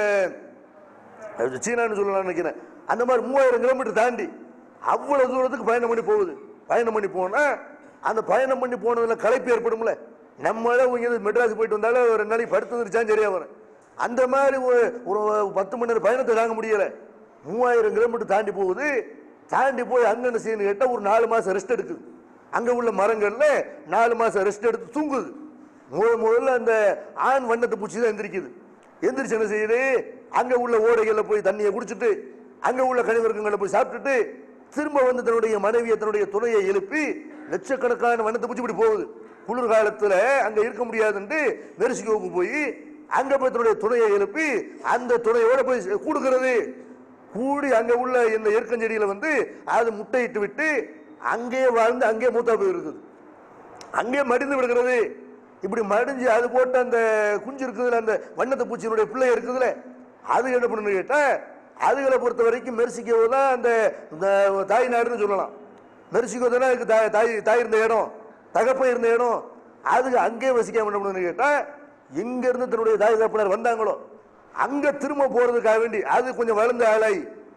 அது சீனான்னு சொல்லலாம் நினைக்கிறேன் அந்த மாதிரி மூவாயிரம் கிலோமீட்டர் தாண்டி அவ்வளவு தூரத்துக்கு பயணம் பண்ணி போகுது பயணம் பண்ணி போனா அந்த பயணம் பண்ணி போனதுல களைப்பு ஏற்படும்ல நம்மள இங்க மெட்ராஸ் போயிட்டு வந்தாலும் ஒரு ரெண்டு நாளைக்கு படுத்து வந்துருச்சான் சரியா வரும் அந்த மாதிரி ஒரு ஒரு பத்து மணி நேரம் பயணத்தை தாங்க முடியல மூவாயிரம் கிலோமீட்டர் தாண்டி போகுது தாண்டி போய் அங்க என்ன செய்யணும் கேட்டா ஒரு நாலு மாசம் ரெஸ்ட் எடுக்குது அங்க உள்ள மரங்கள்ல நாலு மாசம் ரெஸ்ட் எடுத்து தூங்குது முதல் முதல்ல அந்த ஆண் வண்ணத்தை பூச்சி தான் எந்திரிக்குது எந்திரிச்சு என்ன செய்யுது அங்க உள்ள ஓடைகள்ல போய் தண்ணியை குடிச்சிட்டு அங்க உள்ள கழிவர்க்கங்களை போய் சாப்பிட்டுட்டு திரும்ப வந்து தன்னுடைய மனைவியை தன்னுடைய துணையை எழுப்பி லட்சக்கணக்கான வண்ணத்தை பூச்சி இப்படி போகுது குளிர் காலத்துல அங்க இருக்க முடியாதுன்ட்டு மெரிசிகோவுக்கு போய் அங்க போய் தன்னுடைய துணையை எழுப்பி அந்த துணையோட போய் கூடுகிறது கூடி அங்க உள்ள இந்த எருக்கஞ்செடியில வந்து அது முட்டையிட்டு விட்டு அங்கேயே வாழ்ந்து அங்கேயே மூத்தா போயிருக்குது அங்கேயே மடிந்து விடுகிறது இப்படி மடிஞ்சு அது போட்டு அந்த குஞ்சு இருக்குதுல அந்த வண்ணத்தை பூச்சியினுடைய பிள்ளை இருக்குதுல அது என்ன பண்ணுன்னு கேட்டா அதுகளை பொறுத்த வரைக்கும் மெர்சிக்கோ தான் அந்த இந்த தாய் நாடுன்னு சொல்லலாம் மெர்சிக்கோ தானே அதுக்கு தாய் தாய் தாய் இருந்த இடம் தகப்பன் இருந்த இடம் அதுக்கு அங்கேயே வசிக்காம என்ன பண்ணுன்னு கேட்டா எங்க இருந்து தன்னுடைய தாய் தகப்பனர் வந்தாங்களோ அங்க திரும்ப போறதுக்காக வேண்டி அது கொஞ்சம் வளர்ந்த ஆளாய்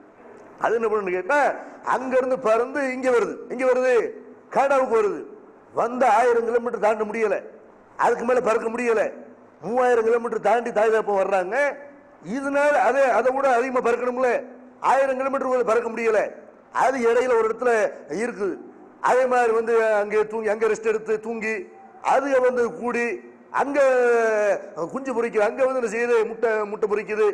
அது என்ன பண்ணுன்னு கேட்டா அங்க இருந்து பறந்து இங்க வருது இங்க வருது கனடாவுக்கு வருது வந்த ஆயிரம் கிலோமீட்டர் தாண்ட முடியல அதுக்கு மேல பறக்க முடியல மூவாயிரம் கிலோமீட்டர் தாண்டி தாய் தகப்பன் வர்றாங்க இதனால அதே அதை விட அதிகமா பறக்கணும்ல ஆயிரம் கிலோமீட்டர் பறக்க முடியல அது இடையில ஒரு இடத்துல இருக்குது அதே மாதிரி வந்து அங்கே தூங்கி அங்க ரெஸ்ட் எடுத்து தூங்கி அது வந்து கூடி அங்க குஞ்சு பொரிக்குது அங்க வந்து என்ன செய்யுது முட்டை முட்டை பொரிக்குது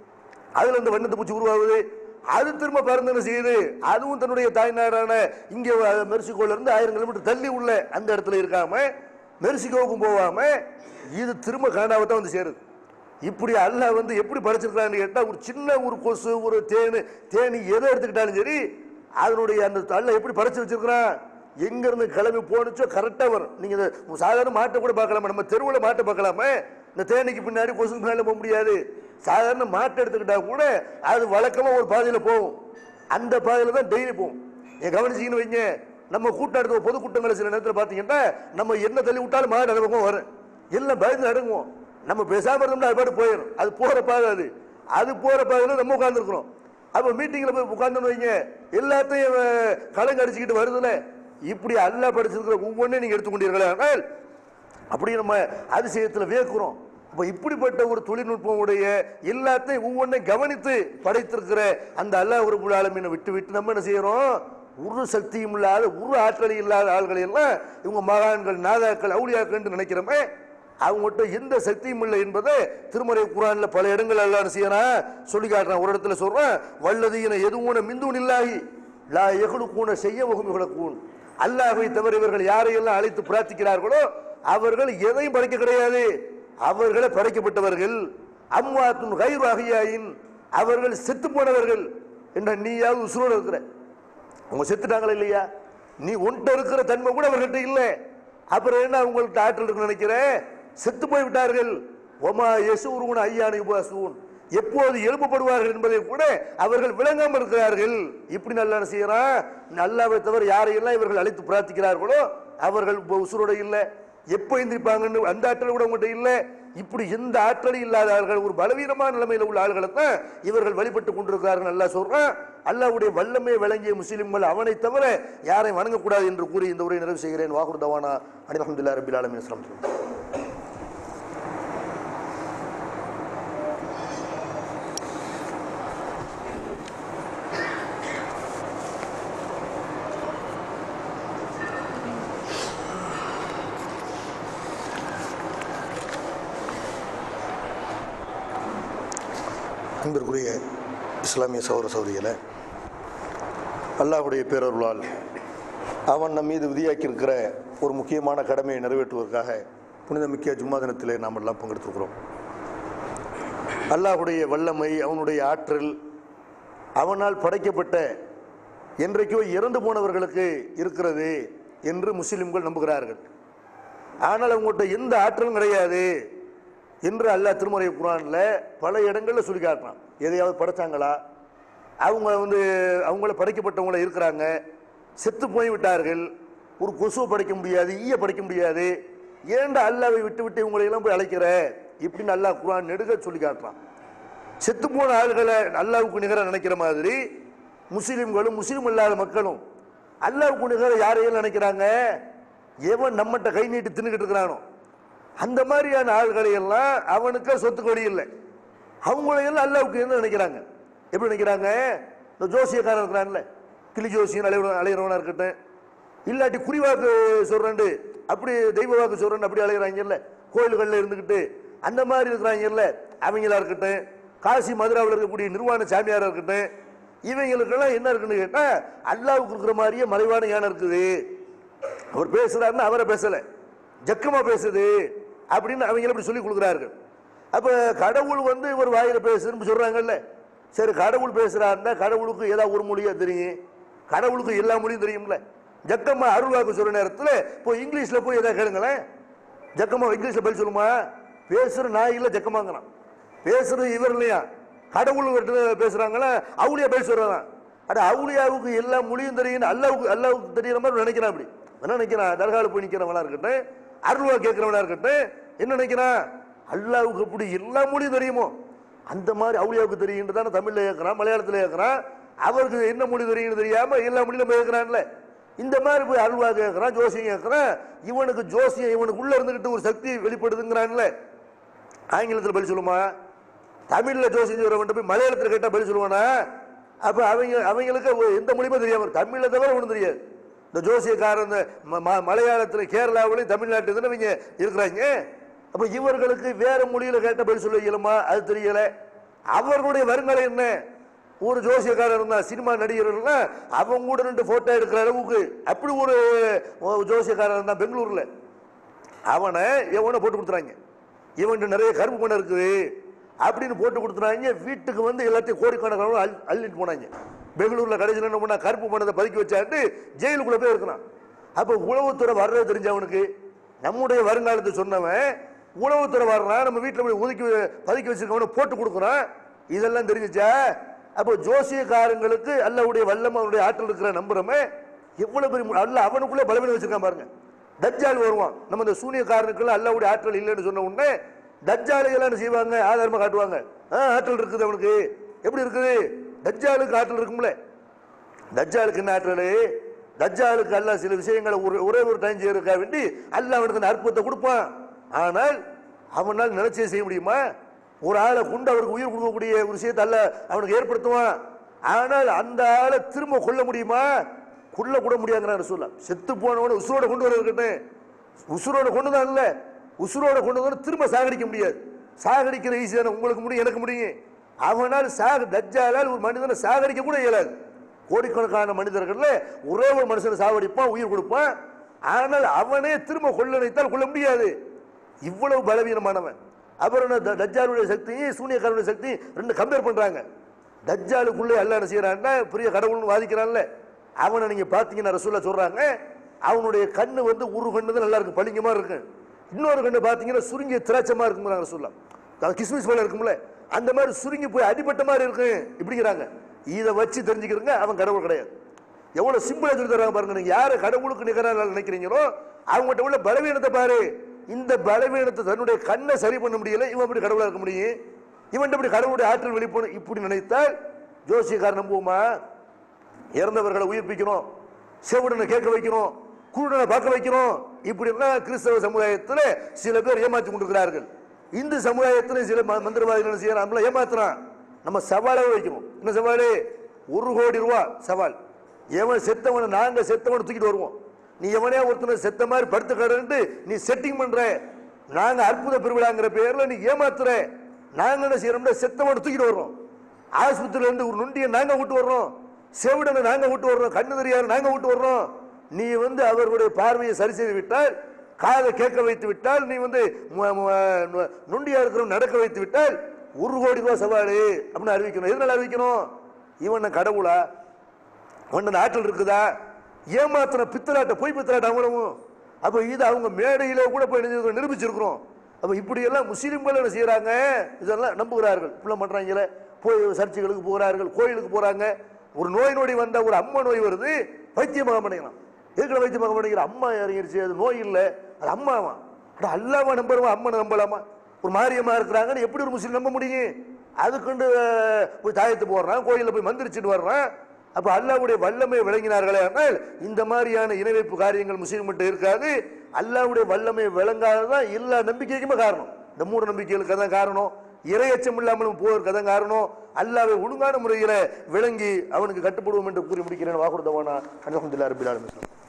அதுல இந்த வண்ணத்து பூச்சி உருவாகுது அது திரும்ப பறந்து என்ன செய்யுது அதுவும் தன்னுடைய தாய்நாடான இங்க மெர்சிகோல இருந்து ஆயிரம் கிலோமீட்டர் தள்ளி உள்ள அந்த இடத்துல இருக்காம மெர்சிகோவுக்கும் போகாம இது திரும்ப கனடாவை தான் வந்து சேருது இப்படி அல்லாஹ் வந்து எப்படி படைச்சிருக்கான்னு கேட்டா ஒரு சின்ன ஒரு கொசு ஒரு தேனு தேனி எதை எடுத்துக்கிட்டாலும் சரி அதனுடைய அந்த அல்லாஹ் எப்படி படைச்சு வச்சிருக்கிறான் எங்க இருந்து கிளம்பி போனுச்சோ கரெக்டா வரும் நீங்க இந்த சாதாரண மாட்டை கூட பார்க்கலாமா நம்ம தெருவில் மாட்டை பார்க்கலாமே இந்த தேனிக்கு பின்னாடி கொசுக்கு பின்னாடி போக முடியாது சாதாரண மாட்டை எடுத்துக்கிட்டா கூட அது வழக்கமா ஒரு பாதையில போகும் அந்த பாதையில தான் டெய்லி போகும் என் கவனிச்சிங்கன்னு வைங்க நம்ம கூட்டம் பொது கூட்டங்களை சில நேரத்தில் பார்த்தீங்கன்னா நம்ம என்ன தள்ளி விட்டாலும் மாடு அந்த பக்கம் வரும் எல்லாம் பயந்து அடங்குவோம் நம்ம பேசாம இருந்தோம்னா அது பாட்டு போயிடும் அது போற பாதை அது அது போற பாதையில நம்ம உட்காந்துருக்கிறோம் அப்ப மீட்டிங்ல போய் உட்கார்ந்தோம்னு வைங்க எல்லாத்தையும் அஹ், கலங்க அடிச்சுக்கிட்டு வருதுல இப்படி அல்லா படிச்சிருக்கிற ஒவ்வொன்றையும் நீங்க எடுத்துக்கொண்டீர்களே ஆனால் அப்படி நம்ம அதிசயத்தில் வியக்கிறோம் அப்ப இப்படிப்பட்ட ஒரு தொழில்நுட்பம் உடைய எல்லாத்தையும் ஒவ்வொன்றையும் கவனித்து படைத்திருக்கிற அந்த அல்லாஹ் ஒரு ஆலமீனை விட்டு விட்டு நம்ம என்ன செய்யறோம் ஒரு சக்தியும் இல்லாத ஒரு ஆற்றலும் இல்லாத ஆள்களை எல்லாம் இவங்க மகான்கள் நாதாக்கள் அவுளியாக்கள் நினைக்கிறோமே அவங்ககிட்ட எந்த சக்தியும் இல்லை என்பதை திருமறை குரான்ல பல இடங்கள் எல்லாம் என்ன செய்யறான் சொல்லி காட்டுறான் ஒரு இடத்துல சொல்றான் வல்லதீன எதுவும் மிந்துன் இல்லாகி லா எகுலுக்கூன செய்ய முகமிகளுக்கூன் அல்லாஹை தவிர இவர்கள் யாரையெல்லாம் அழைத்து பிரார்த்திக்கிறார்களோ அவர்கள் எதையும் படைக்க கிடையாது அவர்களே படைக்கப்பட்டவர்கள் அம்வாத்துன் கைரு அகியாயின் அவர்கள் செத்து போனவர்கள் என்ற நீயாவது உசுரோடு இருக்கிற அவங்க செத்துட்டாங்களா இல்லையா நீ ஒன்ட்ட இருக்கிற தன்மை கூட அவர்கிட்ட இல்லை அப்புறம் என்ன அவங்கள்ட்ட ஆற்றல் இருக்குன்னு நினைக்கிற செத்து போய் விட்டார்கள் ஒமா யசூருன் ஐயானு உபாசூன் எப்போது எழுப்பப்படுவார்கள் என்பதை கூட அவர்கள் விளங்காமல் இருக்கிறார்கள் இப்படி நல்லா என்ன செய்யறான் நல்லாவை தவிர யாரையெல்லாம் இவர்கள் அழைத்து பிரார்த்திக்கிறார்களோ அவர்கள் இப்ப உசுரோட இல்லை எப்போ எந்திரிப்பாங்கன்னு அந்த ஆற்றல் கூட உங்கள்கிட்ட இல்லை இப்படி எந்த ஆற்றலும் இல்லாத ஆள்கள் ஒரு பலவீனமான நிலைமையில் உள்ள ஆள்களை தான் இவர்கள் வழிபட்டு கொண்டிருக்கிறார்கள் நல்லா சொல்றான் அல்லாவுடைய வல்லமை விளங்கிய முஸ்லிம்கள் அவனை தவிர யாரையும் வணங்கக்கூடாது என்று கூறி இந்த உரை நிறைவு செய்கிறேன் வாகுர் தவானா அனிமஹமுல்லா ரபில் ஆலமின் அஸ்லாம் அன்பிற்குரிய இஸ்லாமிய சௌர சௌரிகளை அல்லாஹ்வுடைய பேரருளால் அவன் நம் மீது விதியாக்கியிருக்கிற ஒரு முக்கியமான கடமையை நிறைவேற்றுவதற்காக புனித முக்கிய ஜும்மா தினத்திலே நாம் எல்லாம் பங்கெடுத்திருக்கிறோம் அல்லாஹ்வுடைய வல்லமை அவனுடைய ஆற்றல் அவனால் படைக்கப்பட்ட என்றைக்கோ இறந்து போனவர்களுக்கு இருக்கிறது என்று முஸ்லிம்கள் நம்புகிறார்கள் ஆனால் அவங்கள்ட்ட எந்த ஆற்றலும் கிடையாது என்று அல்லாஹ் திருமறை குரான்ல பல இடங்கள்ல சொல்லி காட்டுறான் எதையாவது படைச்சாங்களா அவங்க வந்து அவங்கள படைக்கப்பட்டவங்கள இருக்கிறாங்க செத்து போய் விட்டார்கள் ஒரு கொசுவை படைக்க முடியாது ஈய படைக்க முடியாது ஏன்டா அல்லாவை விட்டு விட்டு இவங்களை எல்லாம் போய் அழைக்கிற இப்படின்னு அல்லாஹ் குரான் நெடுக சொல்லி காட்டுறான் செத்து போன ஆள்களை அல்லாவுக்கு நிகர நினைக்கிற மாதிரி முஸ்லிம்களும் முஸ்லீம் இல்லாத மக்களும் அல்லாவுக்கு நிகர யாரையும் நினைக்கிறாங்க எவன் நம்மகிட்ட கை நீட்டி தின்னுக்கிட்டு இருக்கிறானோ அந்த மாதிரியான ஆள்களை எல்லாம் அவனுக்கு சொத்து கொடி இல்லை அவங்களையெல்லாம் அல்லாவுக்கு என்ன நினைக்கிறாங்க எப்படி நினைக்கிறாங்க இந்த ஜோசியக்காரன் இருக்கிறான்ல கிளி ஜோசியன் அலைவ அலையிறவனா இருக்கட்டும் இல்லாட்டி குறிவாக்கு சொல்றேன் அப்படி தெய்வ வாக்கு சொல்றேன் அப்படி அலையிறாங்கல்ல கோயில்களில் இருந்துக்கிட்டு அந்த மாதிரி இருக்கிறாங்கல்ல அவங்களா இருக்கட்டும் காசி மதுராவில் இருக்கக்கூடிய நிர்வாண சாமியாரா இருக்கட்டும் இவங்களுக்கெல்லாம் என்ன இருக்குன்னு கேட்டா அல்லாவுக்கு இருக்கிற மாதிரியே மலைவான யானை இருக்குது அவர் பேசுறாருன்னு அவரை பேசல ஜக்கமா பேசுது அப்படின்னு அவங்க அப்படி சொல்லி கொடுக்குறார்கள் அப்ப கடவுள் வந்து இவர் வாயில பேசுன்னு சொல்றாங்கல்ல சரி கடவுள் பேசுறாருன்னா கடவுளுக்கு ஏதாவது ஒரு மொழியா தெரியும் கடவுளுக்கு எல்லா மொழியும் தெரியும்ல ஜக்கம்மா அருள்வாக்கு சொல்ற நேரத்தில் இப்போ இங்கிலீஷ்ல போய் ஏதாவது கேளுங்களேன் ஜக்கம்மா இங்கிலீஷ்ல பதில் சொல்லுமா பேசுற நான் இல்ல ஜக்கமாங்கிறான் பேசுறது இவர் இல்லையா கடவுள் கிட்ட பேசுறாங்களா அவுளியா பேசுறாங்க அட அவுளியாவுக்கு எல்லா மொழியும் தெரியும் அல்லாவுக்கு அல்லாவுக்கு தெரியற மாதிரி நினைக்கிறான் அப்படி என்ன நினைக்கிறான் தர்கால போய் நிக்கிறவனா இருக்கட்டும் அருள்வா கேட்கிறவனா இருக்கட்டும் என்ன நினைக்கிறான் அல்லாவுக்கு எப்படி எல்லா மொழியும் தெரியுமோ அந்த மாதிரி அவுளியாவுக்கு தெரியுன்னு தானே தமிழ்ல கேட்கறான் மலையாளத்துல கேட்கறான் அவருக்கு என்ன மொழி தெரியும்னு தெரியாம எல்லா மொழியிலும் போய் கேட்கறான்ல இந்த மாதிரி போய் அருள்வா கேட்கறான் ஜோசியம் கேட்கறான் இவனுக்கு ஜோசியம் இவனுக்கு உள்ள இருந்துகிட்டு ஒரு சக்தி வெளிப்படுதுங்கிறான்ல ஆங்கிலத்தில் பதில் சொல்லுமா தமிழ்ல ஜோசியம் சொல்றவன் போய் மலையாளத்தில் கேட்டா பதில் சொல்லுவானா அப்ப அவங்க அவங்களுக்கு ஒ- எந்த மொழியுமே தெரியாம இருக்கும். தமிழ்ல தவிர ஒன்றும் தெரியாது இந்த ஜோசியக்காரன் இந்த ம- ம- மலையாளத்தில் கேரளாவிலையும் தமிழ்நாட்டில் இவங்க இருக்கிறாங்க அப்ப இவர்களுக்கு வேற மொழியில கேட்ட பதில் சொல்ல இயலுமா அது தெரியல அவர்களுடைய வருங்காலம் என்ன ஒரு ஜோசியக்காரர் இருந்தா சினிமா நடிகர்கள்னா அவங்க கூட ரெண்டு போட்டோ எடுக்கிற அளவுக்கு அப்படி ஒரு ஒரு ஜோசியக்காரர் இருந்தா பெங்களூர்ல அவனை எவனை போட்டு கொடுத்துறாங்க இவன்ட்டு நிறைய கருப்பு பணம் இருக்குது அப்படின்னு போட்டு கொடுத்துறாங்க வீட்டுக்கு வந்து எல்லாத்தையும் கோடிக்கணக்கான அள்ளி அள்ளிட்டு போனாங்க பெங்களூர்ல கடைசியில் என்ன பண்ணா கருப்பு பணத்தை பதுக்கி வச்சாட்டு ஜெயிலுக்குள்ள போய் இருக்கிறான் அப்ப உளவுத்துறை வர்றது தெரிஞ்சவனுக்கு நம்முடைய வருங்காலத்தை சொன்னவன் உளவுத்துறை வர்றான் நம்ம வீட்டில் போய் ஒதுக்கி பதுக்கி வச்சிருக்கவனை போட்டு கொடுக்குறான் இதெல்லாம் தெரிஞ்சுச்சா அப்போ ஜோசியக்காரங்களுக்கு அல்லாவுடைய வல்லம் அவனுடைய ஆற்றல் இருக்கிற நம்புறமே எவ்வளவு பெரிய அல்ல அவனுக்குள்ளே பலவீனம் வச்சிருக்கான் பாருங்க தஜ்ஜால் வருவான் நம்ம இந்த சூனியக்காரனுக்குள்ள அல்லாவுடைய ஆற்றல் இல்லைன்னு சொன்ன உடனே தஜ்ஜாலுகள் என்ன செய்வாங்க ஆதாரமா காட்டுவாங்க ஆ, ஆற்றல் இருக்குது அவனுக்கு எப்படி இருக்குது தஜ்ஜாலுக்கு ஆற்றல் இருக்கும்ல தஜ்ஜாலுக்கு என்ன ஆற்றல் தஜ்ஜாலுக்கு அல்லாஹ் சில விஷயங்களை ஒரு ஒரே ஒரு டைம் செய்யறதுக்காக வேண்டி அல்லாஹ் அவனுக்கு அந்த அற்புதத்தை கொடுப்பான் ஆனால் அவனால் நினைச்சே செய்ய முடியுமா ஒரு ஆளை கொண்டு அவருக்கு உயிர் கொடுக்கக்கூடிய ஒரு விஷயத்தை அல்ல அவனுக்கு ஏற்படுத்துவான் ஆனால் அந்த ஆளை திரும்ப கொல்ல முடியுமா கொல்ல கூட முடியாதுன்னு சொல்ல செத்து போனவன உசுரோட கொண்டு வர இருக்கட்டும் உசுரோட கொண்டு தான் இல்ல உசுரோட கொண்டு வந்து திரும்ப சாகடிக்க முடியாது சாகடிக்கிற ஈஸியான உங்களுக்கு முடியும் எனக்கு முடியும் அவனால் சாக தஜ்ஜாலால் ஒரு மனிதனை சாகடிக்க கூட இயலாது கோடிக்கணக்கான மனிதர்கள்ல ஒரே ஒரு மனுஷனை சாவடிப்பான் உயிர் கொடுப்பான் ஆனால் அவனே திரும்ப கொள்ள நினைத்தால் கொள்ள முடியாது இவ்வளவு பலவீனமானவன் அப்புறம் என்ன த- தஜ்ஜாலுடைய சக்தியும் சூனியக்காரனுடைய சக்தியும் ரெண்டு கம்பேர் பண்றாங்க தஜ்ஜாலுக்குள்ளே அல்ல என்ன செய்யறான்னா பெரிய கடவுள்னு வாதிக்கிறான்ல அவனை நீங்க பாத்தீங்கன்னா ரசூல்லா சொல்றாங்க அவனுடைய கண்ணு வந்து ஒரு கண்ணு தான் நல்லா இருக்கும் பளிங்கமா இருக்கு இன்னொரு கண்ணு பாத்தீங்கன்னா சுருங்கிய திராட்சமா இருக்குங்கிறாங்க ரசூல்லா அது கிஸ்மிஸ் போல இருக்கும்ல அந்த மாதிரி சுருங்கி போய் அடிபட்ட மாதிரி இருக்கு இப்படிங்கிறாங்க இதை வச்சு தெரிஞ்சுக்கிறங்க அவன் கடவுள் கிடையாது எவ்வளவு சிம்பிளா சொல்லி தராங்க பாருங்க நீங்க யாரை கடவுளுக்கு நிகராக நினைக்கிறீங்களோ அவங்ககிட்ட உள்ள பலவீனத்தை பாரு இந்த பலவீனத்தை தன்னுடைய கண்ணை சரி பண்ண முடியல இவன் எப்படி கடவுளா இருக்க முடியும் இவன் எப்படி கடவுளுடைய ஆற்றல் வெளிப்படும் இப்படி நினைத்தால் ஜோசியக்காரன் நம்புவோமா இறந்தவர்களை உயிர்ப்பிக்கணும் செவிடனை கேட்க வைக்கணும் குருடனை பார்க்க வைக்கணும் இப்படிலாம் கிறிஸ்தவ சமுதாயத்தில் சில பேர் ஏமாற்றி கொண்டிருக்கிறார்கள் இந்து சமுதாயத்தில் சில ம- மந்திரவாதிகள் செய்யறான் நம்மள ஏமாத்துறான் நம்ம சவாலாக வைக்கணும் என்ன சவால் ஒரு கோடி ரூபா சவால் எவன் செத்தவனை நாங்க செத்தவனை தூக்கிட்டு வருவோம் நீ எவனே ஒருத்தனை செத்த மாதிரி படுத்து கடன்ட்டு நீ செட்டிங் பண்ற நாங்க அற்புத பெருவிழாங்கிற பேர்ல நீ ஏமாத்துற நாங்க என்ன செய்யறோம்னா செத்தவனை தூக்கிட்டு வர்றோம் ஆஸ்பத்திரியில இருந்து ஒரு நொண்டியை நாங்க விட்டு வர்றோம் செவிடனை நாங்க விட்டு வர்றோம் கண்ணு தெரியாது நாங்க விட்டு வர்றோம் நீ வந்து அவர்களுடைய பார்வையை சரி செய்து விட்டால் காதை கேட்க வைத்து விட்டால் நீ வந்து மு- மு- நு- நொண்டியா இருக்கிறவன் நடக்க வைத்து விட்டால் ஒரு கோடி ரூபாய் சவாலு அப்படின்னு அறிவிக்கணும் எதனால அறிவிக்கணும் இவன் என்ன கடவுளா உன்ன ஆற்றல் இருக்குதா ஏமாத்தின பித்தலாட்ட பொய் பித்தலாட்ட அவங்களும் அப்ப இது அவங்க மேடையில கூட போய் நிரூ- நிரூபிச்சிருக்கிறோம் அப்ப இப்படி எல்லாம் முஸ்லிம்கள் என்ன செய்யறாங்க இதெல்லாம் நம்புகிறார்கள் இப்படிலாம் பண்றாங்களே போய் சர்ச்சுகளுக்கு போகிறார்கள் கோயிலுக்கு போறாங்க ஒரு நோய் நொடி வந்த ஒரு அம்மா நோய் வருது வைத்தியமாக பண்ணிக்கலாம் எதுக்குள்ள வைத்தியமாக பண்ணிக்கிற அம்மா இறங்கிருச்சு அது நோய் இல்லை அது அம்மாவா அட அல்லாம நம்புறவா அம்மா நம்பலாமா ஒரு மாரியம்மா இருக்கிறாங்கன்னு எப்படி ஒரு முஸ்லீம் நம்ப முடியும் அதுக்குண்டு அஹ், போய் தாயத்து போடுறான் கோயிலில் போய் மந்திரிச்சுட்டு வர்றான் அப்ப அல்லாவுடைய வல்லமை விளங்கினார்களே ஆனால் இந்த மாதிரியான இணைவைப்பு காரியங்கள் முஸ்லீம்கிட்ட இருக்காது அல்லாவுடைய வல்லமை விளங்காததான் எல்லா நம்பிக்கைக்குமே காரணம் இந்த மூட நம்பிக்கைகளுக்கு தான் காரணம் இரையச்சம் இல்லாமலும் போவதற்கு தான் காரணம் அல்லாவை ஒழுங்கான முறையில் விளங்கி அவனுக்கு கட்டுப்படுவோம் என்று கூறி முடிக்கிறேன் வாக்குறுதவானா அலமதுல்லா ரபில் ஆலமீன்